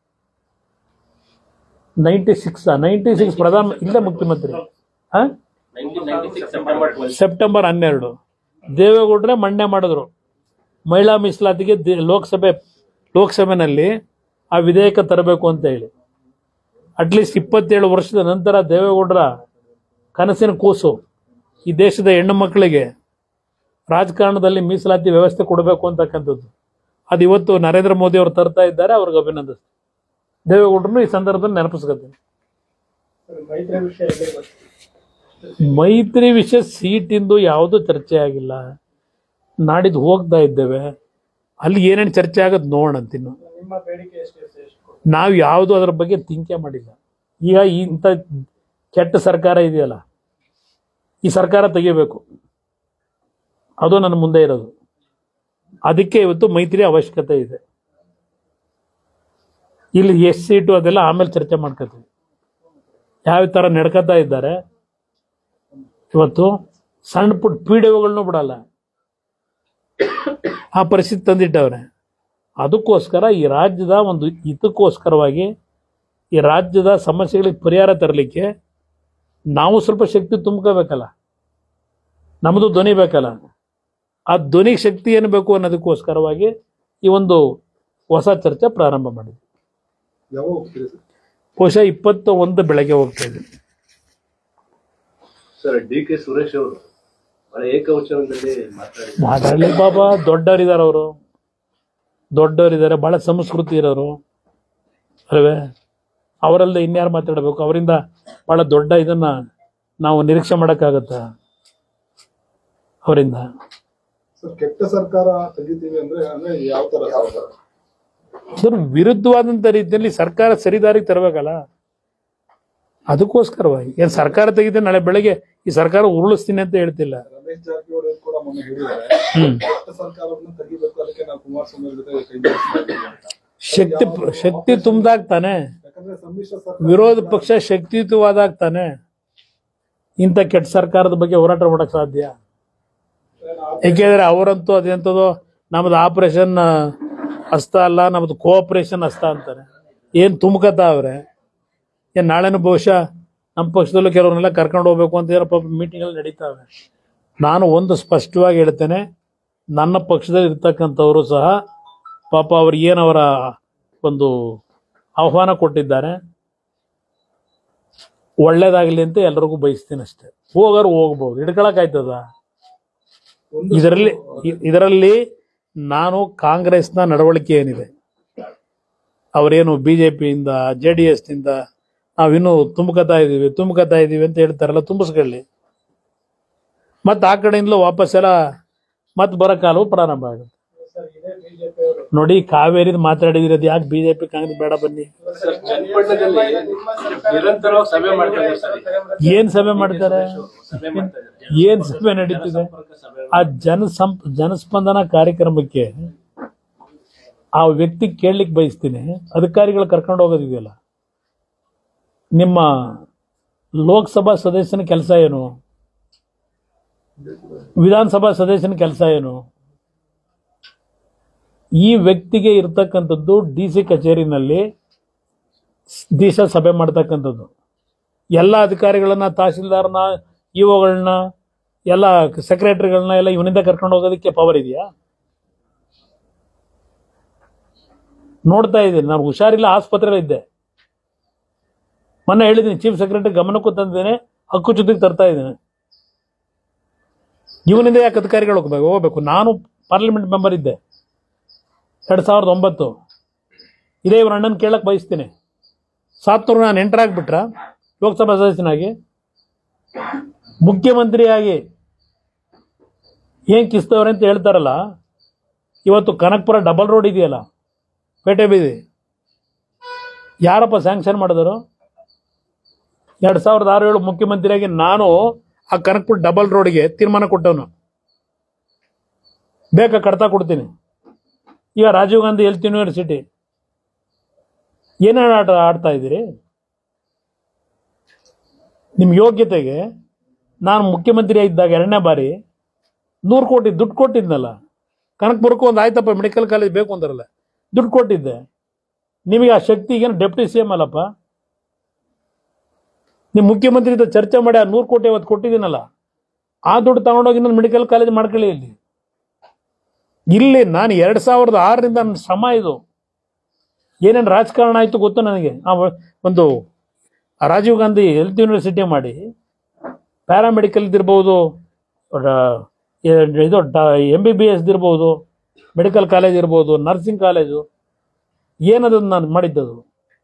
ನೈಂಟಿ ಸಿಕ್ಸ್ ನೈಂಟಿ ಸಿಕ್ಸ್ ಪ್ರಧಾನ ಇಲ್ಲ ಮುಖ್ಯಮಂತ್ರಿ ಹಾ ಸೆಪ್ಟೆಂಬರ್ ಹನ್ನೆರಡು ದೇವೇಗೌಡರೇ ಮಂಡನೆ ಮಾಡಿದ್ರು ಮಹಿಳಾ ಮೀಸಲಾತಿಗೆ ದೇ- ಲೋಕಸಭೆ ಲೋಕಸಭೆನಲ್ಲಿ ಆ ವಿಧೇಯಕ ತರಬೇಕು ಅಂತ ಹೇಳಿ ಅಟ್ಲೀಸ್ಟ್ ಇಪ್ಪತ್ತೇಳು ವರ್ಷದ ನಂತರ ದೇವೇಗೌಡರ ಕನಸಿನ ಕೂಸು ಈ ದೇಶದ ಹೆಣ್ಣು ಮಕ್ಕಳಿಗೆ ರಾಜಕಾರಣದಲ್ಲಿ ಮೀಸಲಾತಿ ವ್ಯವಸ್ಥೆ ಕೊಡಬೇಕು ಅಂತಕ್ಕಂಥದ್ದು ಅದು ಇವತ್ತು ನರೇಂದ್ರ ಮೋದಿ ಅವರು ತರ್ತಾ ಇದ್ದಾರೆ ಅವ್ರಿಗೆ ಅಭಿನಂದಿಸ್ತೀನಿ ದೇವೇಗೌಡರನ್ನು ಈ ಸಂದರ್ಭದಲ್ಲಿ ನೆನಪಿಸ್ಕೊತೀನಿ ಮೈತ್ರಿ ವಿಷಯ ಸೀಟಿಂದು ಯಾವುದೂ ಚರ್ಚೆ ಆಗಿಲ್ಲ ನಾಡಿದ್ದು ಹೋಗ್ತಾ ಇದ್ದೇವೆ ಅಲ್ಲಿ ಏನೇನು ಚರ್ಚೆ ಆಗೋದು ನೋಡೋಣ ಅಂತಿನ್ನು ನಿಮ್ಮ ಬೇಡಿಕೆ ಎಷ್ಟು ಎಷ್ಟು ಎಷ್ಟು ನಾವು ಯಾವುದು ಅದರ ಬಗ್ಗೆ ತಿಂಕೆ ಮಾಡಿಲ್ಲ ಈಗ ಇಂಥ ಕೆಟ್ಟ ಸರ್ಕಾರ ಇದೆಯಲ್ಲ ಈ ಸರ್ಕಾರ ತೆಗಿಬೇಕು ಅದು ನನ್ನ ಮುಂದೆ ಇರೋದು ಅದಕ್ಕೆ ಇವತ್ತು ಮೈತ್ರಿ ಅವಶ್ಯಕತೆ ಇದೆ ಇಲ್ಲಿ ಎಷ್ಟು ಸೀಟು ಅದೆಲ್ಲ ಆಮೇಲೆ ಚರ್ಚೆ ಮಾಡ್ಕೋತೀವಿ ಯಾವ ಥರ ನಡ್ಕೋತಾ ಇದ್ದಾರೆ ಇವತ್ತು ಸಣ್ಣ ಪುಟ್ಟ ಪೀಡಿಒಗಳನ್ನೂ ಬಿಡಲ್ಲ ಆ ಪರಿಸ್ಥಿತಿ ತಂದಿಟ್ಟವ್ರೆ ಅದಕ್ಕೋಸ್ಕರ ಈ ರಾಜ್ಯದ ಒಂದು ಹಿತಕ್ಕೋಸ್ಕರವಾಗಿ ಈ ರಾಜ್ಯದ ಸಮಸ್ಯೆಗಳಿಗೆ ಪರಿಹಾರ ತರಲಿಕ್ಕೆ ನಾವು ಸ್ವಲ್ಪ ಶಕ್ತಿ ತುಂಬ್ಕೋಬೇಕಲ್ಲ ನಮ್ಮದು ಧ್ವನಿ ಬೇಕಲ್ಲ ಆ ಧ್ವನಿ ಶಕ್ತಿ ಏನು ಬೇಕು ಅನ್ನೋದಕ್ಕೋಸ್ಕರವಾಗಿ ಈ ಒಂದು ಹೊಸ ಚರ್ಚೆ ಪ್ರಾರಂಭ ಮಾಡಿದ್ವಿ ಯಾವಾಗ ಹೋಗ್ತೀರಿ ಸರ್ ಬಹುಶಃ ಇಪ್ಪತ್ತ ಒಂದು ಬೆಳಗ್ಗೆ ಹೋಗ್ತಾ ಇದ್ದೀವಿ ಸರ್ ಡಿ ಕೆ ಸುರೇಶ್ ಅವರು ಬಹಳ ಏಕವಚನದಲ್ಲಿ ಮಾತಾಡಿ ಮಾತಾಡಲಿ ಬಾಬಾ ದೊಡ್ಡವರಿದ್ದಾರೆ ಅವರು ದೊಡ್ಡವರಿದ್ದಾರೆ ಬಹಳ ಸಂಸ್ಕೃತಿ ಇರೋರು ಅಲ್ವೇ ಅವರಲ್ಲದೆ ಇನ್ಯಾರು ಮಾತಾಡಬೇಕು ಅವರಿಂದ ಬಹಳ ದೊಡ್ಡ ಇದನ್ನ ನಾವು ನಿರೀಕ್ಷೆ ಮಾಡೋಕ್ಕಾಗತ್ತಾ ಅವರಿಂದ ಸರ್ ಕೆಟ್ಟ ಸರ್ಕಾರ ತೆಗಿತೀವಿ ಅಂದ್ರೆ ಅಂದ್ರೆ ಯಾವ ತರ ಸರ್ಕಾರ ಅದ್ರ ವಿರುದ್ಧವಾದಂಥ ರೀತಿಯಲ್ಲಿ ಸರ್ಕಾರ ಸರಿದಾರಿಗೆ ತರಬೇಕಲ್ಲ ಅದಕ್ಕೋಸ್ಕರವಾಗಿ ಏನು ಸರ್ಕಾರ ತೆಗೆದ್ರೆ ನಾಳೆ ಬೆಳಗ್ಗೆ ಈ ಸರ್ಕಾರ ಉರುಳಿಸ್ತೀನಿ ಅಂತ ಹೇಳ್ತಿಲ್ಲ ರಮೇಶ್ ಜಾರಕಿಹೊಳಿ ಅವರು ಕೂಡ ಮೊನ್ನೆ ಹೇಳಿದ್ದಾರೆ ಹ್ಮ್. ಕೆಟ್ಟ ಸರ್ಕಾರವನ್ನು ತೆಗಿಬೇಕು ಅದಕ್ಕೆ ನಾವು ಕುಮಾರಸ್ವಾಮಿ ಅವ್ರ ಜೊತೆ ಕೈ ಜೋಡಿಸ್ತಾ ಇದ್ದೀವಿ ಅಂತ. ಶಕ್ತಿ ಶಕ್ತಿ ತುಂಬ್ದಾಗ ತಾನೆ ಯಾಕಂದ್ರೆ ಸಮ್ಮಿಶ್ರ ಸರ್ಕಾರ ವಿರೋಧ ಪಕ್ಷ ಶಕ್ತಿಯುತವಾದಾಗ ತಾನೆ ಇಂಥ ಕೆಟ್ಟ ಸರ್ಕಾರದ ಬಗ್ಗೆ ಹೋರಾಟ ಮಾಡಕ್ ಸಾಧ್ಯ ಏಕೆಂದ್ರೆ ಅವರಂತೂ ಅದೆಂಥದೋ ನಮ್ದು ಆಪರೇಷನ್ ಹಸ್ತ ಅಲ್ಲ ನಮ್ದು ಕೋಆಪರೇಷನ್ ಹಸ್ತ ಅಂತಾರೆ ಏನ್ ತುಂಬ್ಕತಾವ್ರೆ ಏನ್ ನಾಳೆನೂ ಬಹುಶಃ ನಮ್ಮ ಪಕ್ಷದಲ್ಲೂ ಕೆಲವ್ರನ್ನೆಲ್ಲ ಕರ್ಕೊಂಡು ಹೋಗ್ಬೇಕು ಅಂತ ಏನೋ ಪಾಪ ಮೀಟಿಂಗ್ ಅಲ್ಲಿ ನಡೀತಾವೆ ನಾನು ಒಂದು ಸ್ಪಷ್ಟವಾಗಿ ಹೇಳ್ತೇನೆ ನನ್ನ ಪಕ್ಷದಲ್ಲಿ ಇರ್ತಕ್ಕಂಥವರು ಸಹ ಪಾಪ ಅವ್ರು ಏನವರ ಒಂದು ಆಹ್ವಾನ ಕೊಟ್ಟಿದ್ದಾರೆ ಒಳ್ಳೇದಾಗಲಿ ಅಂತ ಎಲ್ರಿಗೂ ಬಯಸ್ತೀನಿ ಅಷ್ಟೇ ಹೋಗೋರು ಹೋಗ್ಬೋದು ಹಿಡ್ಕೊಳಕಾಯ್ತದ ಒಂದು ಇದರಲ್ಲಿ ಇ- ಇದರಲ್ಲಿ ನಾನು ಕಾಂಗ್ರೆಸ್ನ ನಡವಳಿಕೆ ಏನಿದೆ ಅವರೇನು ಬಿ ಜೆ ಪಿಯಿಂದ ಜೆ ಡಿ ಎಸ್ನಿಂದ ನಾವಿನ್ನೂ ತುಂಬಕತಾ ಇದ್ದೀವಿ ತುಂಬಕತಾ ಇದ್ದೀವಿ ಅಂತ ಹೇಳ್ತಾರಲ್ಲ ತುಂಬಿಸ್ಕೊಳ್ಳಿ ಮತ್ತೆ ಆ ಕಡೆಯಿಂದಲೂ ವಾಪಸ್ ಎಲ್ಲ ಮತ್ತೆ ಬರೋ ಕಾಲವು ಪ್ರಾರಂಭ ಆಗುತ್ತೆ ಸರ್ ಇದೇ ಬಿಜೆಪಿ ಅವರು ನೋಡಿ ಕಾವೇರಿದ್ ಮಾತಾಡಿದಿರೋದು ಯಾಕೆ ಬಿಜೆಪಿ ಕಾಂಗ್ರೆಸ್ ಬೇಡ ಬನ್ನಿ ಚನ್ನಪಟ್ಟಣದಲ್ಲಿ ನಿರಂತರವಾಗಿ ಸಭೆ ಮಾಡ್ತಾ ಇದ್ದಾರೆ ಸರ್ ಏನ್ ಸಭೆ ಮಾಡ್ತಾರೆ ಸಭೆ ಮಾಡ್ತಾ ಇದ್ದಾರೆ ಏನ್ ಸಭೆ ನಡೀತಿದೆ ಸಭೆ ಆ ಜನಸಂಪ್ ಜನಸ್ಪಂದನ ಕಾರ್ಯಕ್ರಮಕ್ಕೆ ಆ ವ್ಯಕ್ತಿ ಕೇಳಲಿಕ್ಕೆ ಬಯಸ್ತೀನಿ ಅಧಿಕಾರಿಗಳು ಕರ್ಕೊಂಡು ಹೋಗೋದಿದೆಯಲ್ಲ ನಿಮ್ಮ ಲೋಕಸಭಾ ಸದಸ್ಯನ ಕೆಲಸ ಏನು ವಿಧಾನಸಭಾ ಸದಸ್ಯನ ಕೆಲಸ ಏನು ಈ ವ್ಯಕ್ತಿಗೆ ಇರ್ತಕ್ಕಂಥದ್ದು ಡಿ ಸಿ ಕಚೇರಿನಲ್ಲಿ ದಿವಸ ಸಭೆ ಮಾಡ್ತಕ್ಕಂಥದ್ದು ಎಲ್ಲ ಅಧಿಕಾರಿಗಳನ್ನ ತಹಸೀಲ್ದಾರ್ನ ಇಒಗಳನ್ನ ಎಲ್ಲ ಸೆಕ್ರೆಟರಿಗಳನ್ನ ಎಲ್ಲ ಇವನಿಂದ ಕರ್ಕೊಂಡು ಹೋಗೋದಕ್ಕೆ ಪವರ್ ಇದೆಯಾ ನೋಡ್ತಾ ಇದ್ದೀನಿ ನಾನು ಹುಷಾರಿಲ್ಲ ಆಸ್ಪತ್ರೆಯಲ್ಲಿ ಇದ್ದೆ ಮೊನ್ನೆ ಹೇಳಿದ್ದೀನಿ ಚೀಫ್ ಸೆಕ್ರೆಟರಿ ಗಮನಕ್ಕೂ ತಂದಿದ್ದೇನೆ ಹಕ್ಕು ಜೊತೆಗೆ ತರ್ತಾ ಇದ್ದೇನೆ ಇವನಿಂದ ಯಾಕೆ ಅಧಿಕಾರಿಗಳು ಹೋಗ್ಬೇಕು ಹೋಗ್ಬೇಕು ನಾನು ಪಾರ್ಲಿಮೆಂಟ್ ಮೆಂಬರ್ ಇದ್ದೆ ಎರಡು ಸಾವಿರದ ಒಂಬತ್ತು ಇದೇ ಇವ್ರ ಅಣ್ಣನ ಕೇಳಕ್ ಬಯಸ್ತೀನಿ ಸಾತ್ತೂರು ನಾನು ಎಂಟರ್ ಆಗ್ಬಿಟ್ರ ಲೋಕಸಭಾ ಸದಸ್ಯನಾಗಿ ಮುಖ್ಯಮಂತ್ರಿಯಾಗಿ ಏನ್ ಕಿಸ್ತವ್ರೆ ಅಂತ ಹೇಳ್ತಾರಲ್ಲ ಇವತ್ತು ಕನಕಪುರ ಡಬಲ್ ರೋಡ್ ಇದೆಯಲ್ಲ ಪೇಟೆ ಬೀದಿ ಯಾರಪ್ಪ ಸ್ಯಾಂಕ್ಷನ್ ಮಾಡಿದರು ಎರಡು ಸಾವಿರದ ಆರು ಏಳು ಮುಖ್ಯಮಂತ್ರಿಯಾಗಿ ನಾನು ಆ ಕನಕಪುರ ಡಬಲ್ ರೋಡ್ಗೆ ತೀರ್ಮಾನ ಕೊಟ್ಟವನು ಬೇಕಾ ಕಡ್ತಾ ಕೊಡ್ತೀನಿ ಈಗ ರಾಜೀವ್ ಗಾಂಧಿ ಹೆಲ್ತ್ ಯೂನಿವರ್ಸಿಟಿ ಏನೇನು ಆಟ ಆಡ್ತಾ ಇದ್ದೀರಿ ನಿಮ್ಮ ಯೋಗ್ಯತೆಗೆ ನಾನು ಮುಖ್ಯಮಂತ್ರಿ ಇದ್ದಾಗ ಎರಡನೇ ಬಾರಿ ನೂರು ಕೋಟಿ ದುಡ್ಡು ಕೊಟ್ಟಿದ್ನಲ್ಲ ಕನಕಪುರಕ್ಕೂ ಒಂದು ಆಯ್ತಪ್ಪ ಮೆಡಿಕಲ್ ಕಾಲೇಜ್ ಬೇಕು ಅಂತಾರಲ್ಲ ದುಡ್ಡು ಕೊಟ್ಟಿದ್ದೆ ನಿಮಗೆ ಆ ಶಕ್ತಿ ಏನು ಡೆಪ್ಟಿ ಸಿ ಎಮ್ ಅಲ್ಲಪ್ಪ ನಿಮ್ಮ ಮುಖ್ಯಮಂತ್ರಿ ಜೊತೆ ಚರ್ಚೆ ಮಾಡಿ ಆ ನೂರು ಕೋಟಿ ಅವತ್ತು ಕೊಟ್ಟಿದ್ದೀನಲ್ಲ ಆ ದುಡ್ಡು ತಗೊಂಡೋಗಿ ಇನ್ನೊಂದು ಮೆಡಿಕಲ್ ಕಾಲೇಜ್ ಮಾಡ್ಕೊಳ್ಳಿ ಇಲ್ಲಿ ಇಲ್ಲಿ ನಾನು ಎರಡ್ ಸಾವಿರದ ಆರರಿಂದ ನನ್ನ ಶ್ರಮ ಇದು ಏನೇನು ರಾಜಕಾರಣ ಆಯ್ತು ಗೊತ್ತು ನನಗೆ ಆ ವ- ಒಂದು ಆ ರಾಜೀವ್ ಗಾಂಧಿ ಹೆಲ್ತ್ ಯೂನಿವರ್ಸಿಟಿ ಮಾಡಿ ಪ್ಯಾರಾಮೆಡಿಕಲ್ ಇರ್ಬೋದು ರ- ಏ- ಇದು ಎಂ ಬಿ ಬಿ ಎಸ್ ಇರ್ಬೋದು ಮೆಡಿಕಲ್ ಕಾಲೇಜ್ ಇರ್ಬೋದು ನರ್ಸಿಂಗ್ ಕಾಲೇಜು ಏನದನ್ನು ನಾನು ಮಾಡಿದ್ದದು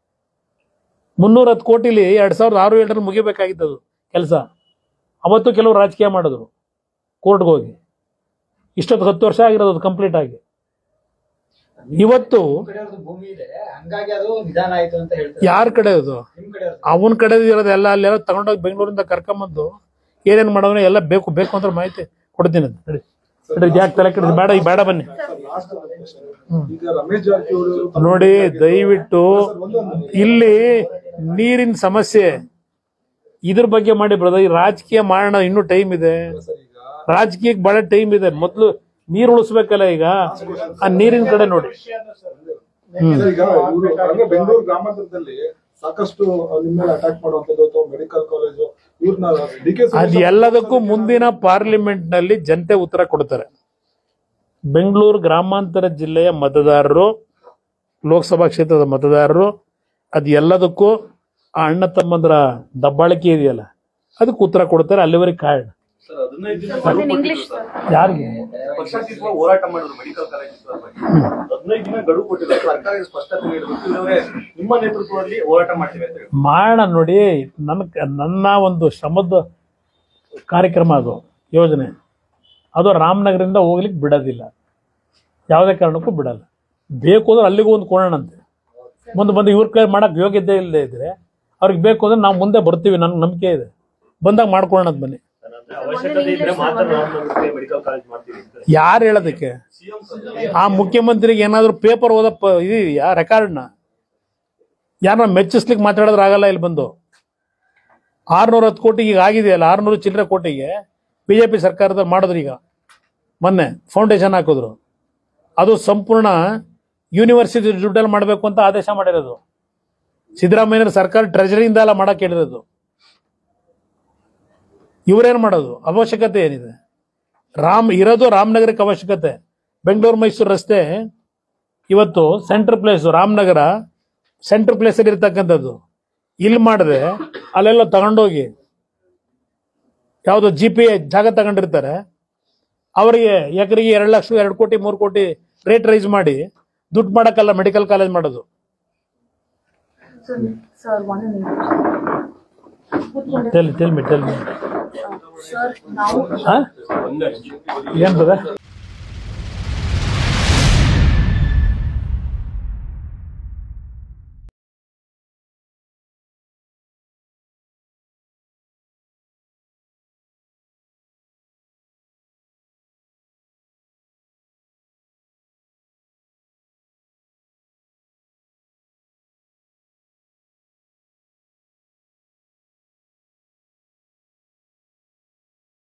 ಮುನ್ನೂರ ಹತ್ತು ಕೋಟಿಲಿ ಎರಡ್ ಸಾವಿರದ ಆರು ಏಳರಲ್ಲಿ ಮುಗಿಬೇಕಾಗಿತ್ತದು ಕೆಲಸ ಅವತ್ತು ಕೆಲವರು ರಾಜಕೀಯ ಮಾಡಿದ್ರು ಕೋರ್ಟ್ಗೆ ಹೋಗಿ ಇಷ್ಟೊತ್ತು ಹತ್ತು ವರ್ಷ ಆಗಿರೋದು ಕಂಪ್ಲೀಟ್ ಆಗಿ ಇವತ್ತು ನಿಮ್ ಕಡೆಯವ್ರದ್ದು ಭೂಮಿ ಇದೆ ಹಂಗಾಗಿ ಅದು ನಿಧಾನ ಆಯ್ತು ಅಂತ ಹೇಳ್ತಾರೆ ಯಾರ ಕಡೆ ಅದು ನಿಮ್ ಕಡೆಯವ್ರದ್ದು ಅವನ ಕಡೆ ಇರೋದು ಎಲ್ಲ ಅಲ್ಲೆಲ್ಲ ತಗೊಂಡೋಗಿ ಬೆಂಗಳೂರಿಂದ ಕರ್ಕೊಂಬಂದು ಏನೇನು ಮಾಡೋನು ಎಲ್ಲ ಬೇಕು ಬೇಕು ಅಂತ ಮಾಹಿತಿ ಕೊಡ್ತೀನಿ ಅಂತ ನಡಿ ನಡಿ, ಯಾಕೆ ತಲೆ ಕೆಡಿಸಿ ಬೇಡ ಈಗ ಬೇಡ ಬನ್ನಿ ಲಾಸ್ಟ್ ಈಗ ರಮೇಶ್ ಜಾರಕಿಹೊಳಿ ಅವರು ತಮ್ಮ- ನೋಡಿ ದಯವಿಟ್ಟು ಇಲ್ಲಿ ನೀರಿನ ಸಮಸ್ಯೆ ಇದ್ರ ಬಗ್ಗೆ ಮಾಡಿ ಬ್ರದರ್ ಈ ರಾಜಕೀಯ ಮಾಡೋಣ ಇನ್ನೂ ಟೈಮ್ ಇದೆ ಸರ್ ಈಗ ರಾಜಕೀಯಕ್ಕೆ ಬಹಳ ಟೈಮ್ ಇದೆ ಮೊದಲು ನೀರು ಉಳಿಸ್ಬೇಕಲ್ಲ ಈಗ ಆ ನೀರಿನ ಕಡೆ ನೋಡಿ ಸರ್, ಈಗ ಇವರು ಹಂಗೆ ಬೆಂಗಳೂರು ಗ್ರಾಮಾಂತರದಲ್ಲಿ ಸಾಕಷ್ಟು ನಿಮ್ಮ ಮೇಲೆ ಅಟ್ಯಾಕ್ ಮಾಡುವಂತದ್ದು ಅಥವಾ ಮೆಡಿಕಲ್ ಕಾಲೇಜು ಇವ್ರನ್ನ ಡಿ ಕೆ ಅದ್ ಎಲ್ಲದಕ್ಕೂ ಮುಂದಿನ ಪಾರ್ಲಿಮೆಂಟ್ ನಲ್ಲಿ ಜನತೆ ಉತ್ತರ ಕೊಡ್ತಾರೆ ಬೆಂಗಳೂರು ಗ್ರಾಮಾಂತರ ಜಿಲ್ಲೆಯ ಮತದಾರರು ಲೋಕಸಭಾ ಕ್ಷೇತ್ರದ ಮತದಾರರು ಅದ್ ಎಲ್ಲದಕ್ಕೂ ಆ ಅಣ್ಣ ತಮ್ಮಂದ್ರ ದಬ್ಬಾಳಿಕೆ ಇದೆಯಲ್ಲ ಅದಕ್ಕೆ ಉತ್ತರ ಕೊಡ್ತಾರೆ ಅಲ್ಲಿವರೆಗೆ ಕಾರಣ ಸರ್ ಹದಿನೈದು ದಿನ ಗಡುವು ಕೊಟ್ಟಿದ್ರು ಸರ್ ಯಾರಿಗೆ ಪಕ್ಷಾತೀತವಾಗಿ ಹೋರಾಟ ಮಾಡಿದ್ರು ಮೆಡಿಕಲ್ ಕಾಲೇಜ್ ಹದಿನೈದು ದಿನ ಗಡುವು ಕೊಟ್ಟಿದ್ರು ಸರ್ಕಾರ ಸ್ಪಷ್ಟತೆ ನೀಡಬೇಕು ಇಲ್ಲವೇ ನಿಮ್ಮ ನೇತೃತ್ವದಲ್ಲಿ ಹೋರಾಟ ಮಾಡ್ತೀವಿ ಅಂತ ಹೇಳಿ ಮಾಡೋಣ ನೋಡಿ ನನ್ನ ನನ್ನ ಒಂದು ಶ್ರಮದ ಕಾರ್ಯಕ್ರಮ ಅದು ಯೋಜನೆ ಅದು ರಾಮನಗರದಿಂದ ಹೋಗ್ಲಿಕ್ಕೆ ಬಿಡೋದಿಲ್ಲ ಯಾವುದೇ ಕಾರಣಕ್ಕೂ ಬಿಡಲ್ಲ ಬೇಕು ಅಂದ್ರೆ ಅಲ್ಲಿಗೂ ಒಂದು ಕೊಡೋಣಂತೆ ಮುಂದೆ ಬಂದು ಇವ್ರ ಕೈ ಮಾಡಕ್ ಯೋಗ್ಯತೆ ಇಲ್ಲದೆ ಇದ್ರೆ ಅವ್ರಿಗೆ ಬೇಕು ಅಂದ್ರೆ ನಾವು ಮುಂದೆ ಬರ್ತೀವಿ ನನ್ಗೆ ನಂಬಿಕೆ ಇದೆ ಬಂದಾಗ ಮಾಡ್ಕೊಳ್ಳೋಣ ಬನ್ನಿ ಅಂದ್ರೆ ಅವಶ್ಯಕತೆ ಇದ್ರೆ ಮಾತ್ರ ರಾಮನಗರಕ್ಕೆ ಮೆಡಿಕಲ್ ಕಾಲೇಜ್ ಮಾಡ್ತೀವಿ ಅಂತ ಯಾರು ಹೇಳೋದಕ್ಕೆ ಸಿಎಂ ಸರ್ ಆ ಮುಖ್ಯಮಂತ್ರಿಗೆ ಏನಾದರೂ ಪೇಪರ್ ಓದಪ್ಪ ಇದೆಯಾ ರೆಕಾರ್ಡ್ನ ಯಾರನ್ನ ಮೆಚ್ಚಿಸ್ಲಿಕ್ಕೆ ಮಾತಾಡಿದ್ರೆ ಆಗಲ್ಲ ಇಲ್ಲಿ ಬಂದು ಆರ್ನೂರ ಹತ್ತು ಕೋಟಿಗೆ ಈಗ ಆಗಿದೆಯಲ್ಲ ಆರ್ನೂರು ಚಿಲ್ಲರೆ ಕೋಟಿಗೆ ಬಿ ಜೆ ಪಿ ಸರ್ಕಾರದ ಮಾಡಿದ್ರು ಈಗ ಮೊನ್ನೆ ಫೌಂಡೇಶನ್ ಹಾಕಿದ್ರು ಅದು ಸಂಪೂರ್ಣ ಯೂನಿವರ್ಸಿಟಿ ದುಡ್ಡಲ್ಲಿ ಮಾಡಬೇಕು ಅಂತ ಆದೇಶ ಮಾಡಿರೋದು ಸಿದ್ದರಾಮಯ್ಯರ ಸರ್ಕಾರ ಟ್ರೆಜರಿಯಿಂದ ಎಲ್ಲ ಮಾಡಕ್ಕೆ ಹೇಳಿರೋದು ಇವರೇನು ಮಾಡೋದು ಅವಶ್ಯಕತೆ ಏನಿದೆ ರಾಮ್ ಇರೋದು ರಾಮನಗರಕ್ಕೆ ಅವಶ್ಯಕತೆ ಬೆಂಗಳೂರು ಮೈಸೂರು ರಸ್ತೆ ಇವತ್ತು ಸೆಂಟ್ರ್ ಪ್ಲೇಸ್ ರಾಮನಗರ ಸೆಂಟ್ರ್ ಪ್ಲೇಸಲ್ಲಿ ಇರ್ತಕ್ಕಂಥದ್ದು ಇಲ್ಲಿ ಮಾಡಿದ್ರೆ ಅಲ್ಲೆಲ್ಲ ತಗೊಂಡೋಗಿ ಯಾವುದೋ ಜಿ ಪಿ ಜಾಗ ತಗೊಂಡಿರ್ತಾರೆ ಅವರಿಗೆ ಎಕರೆಗೆ ಎರಡು ಲಕ್ಷ ಎರಡು ಕೋಟಿ ಮೂರು ಕೋಟಿ ರೇಟ್ ರೈಸ್ ಮಾಡಿ ದುಡ್ಡು ಮಾಡೋಕ್ಕಲ್ಲ ಮೆಡಿಕಲ್ ಕಾಲೇಜ್ ಮಾಡೋದು sir sir one tell tell me tell me sir ನಾವು ಹಾಂ ಏನು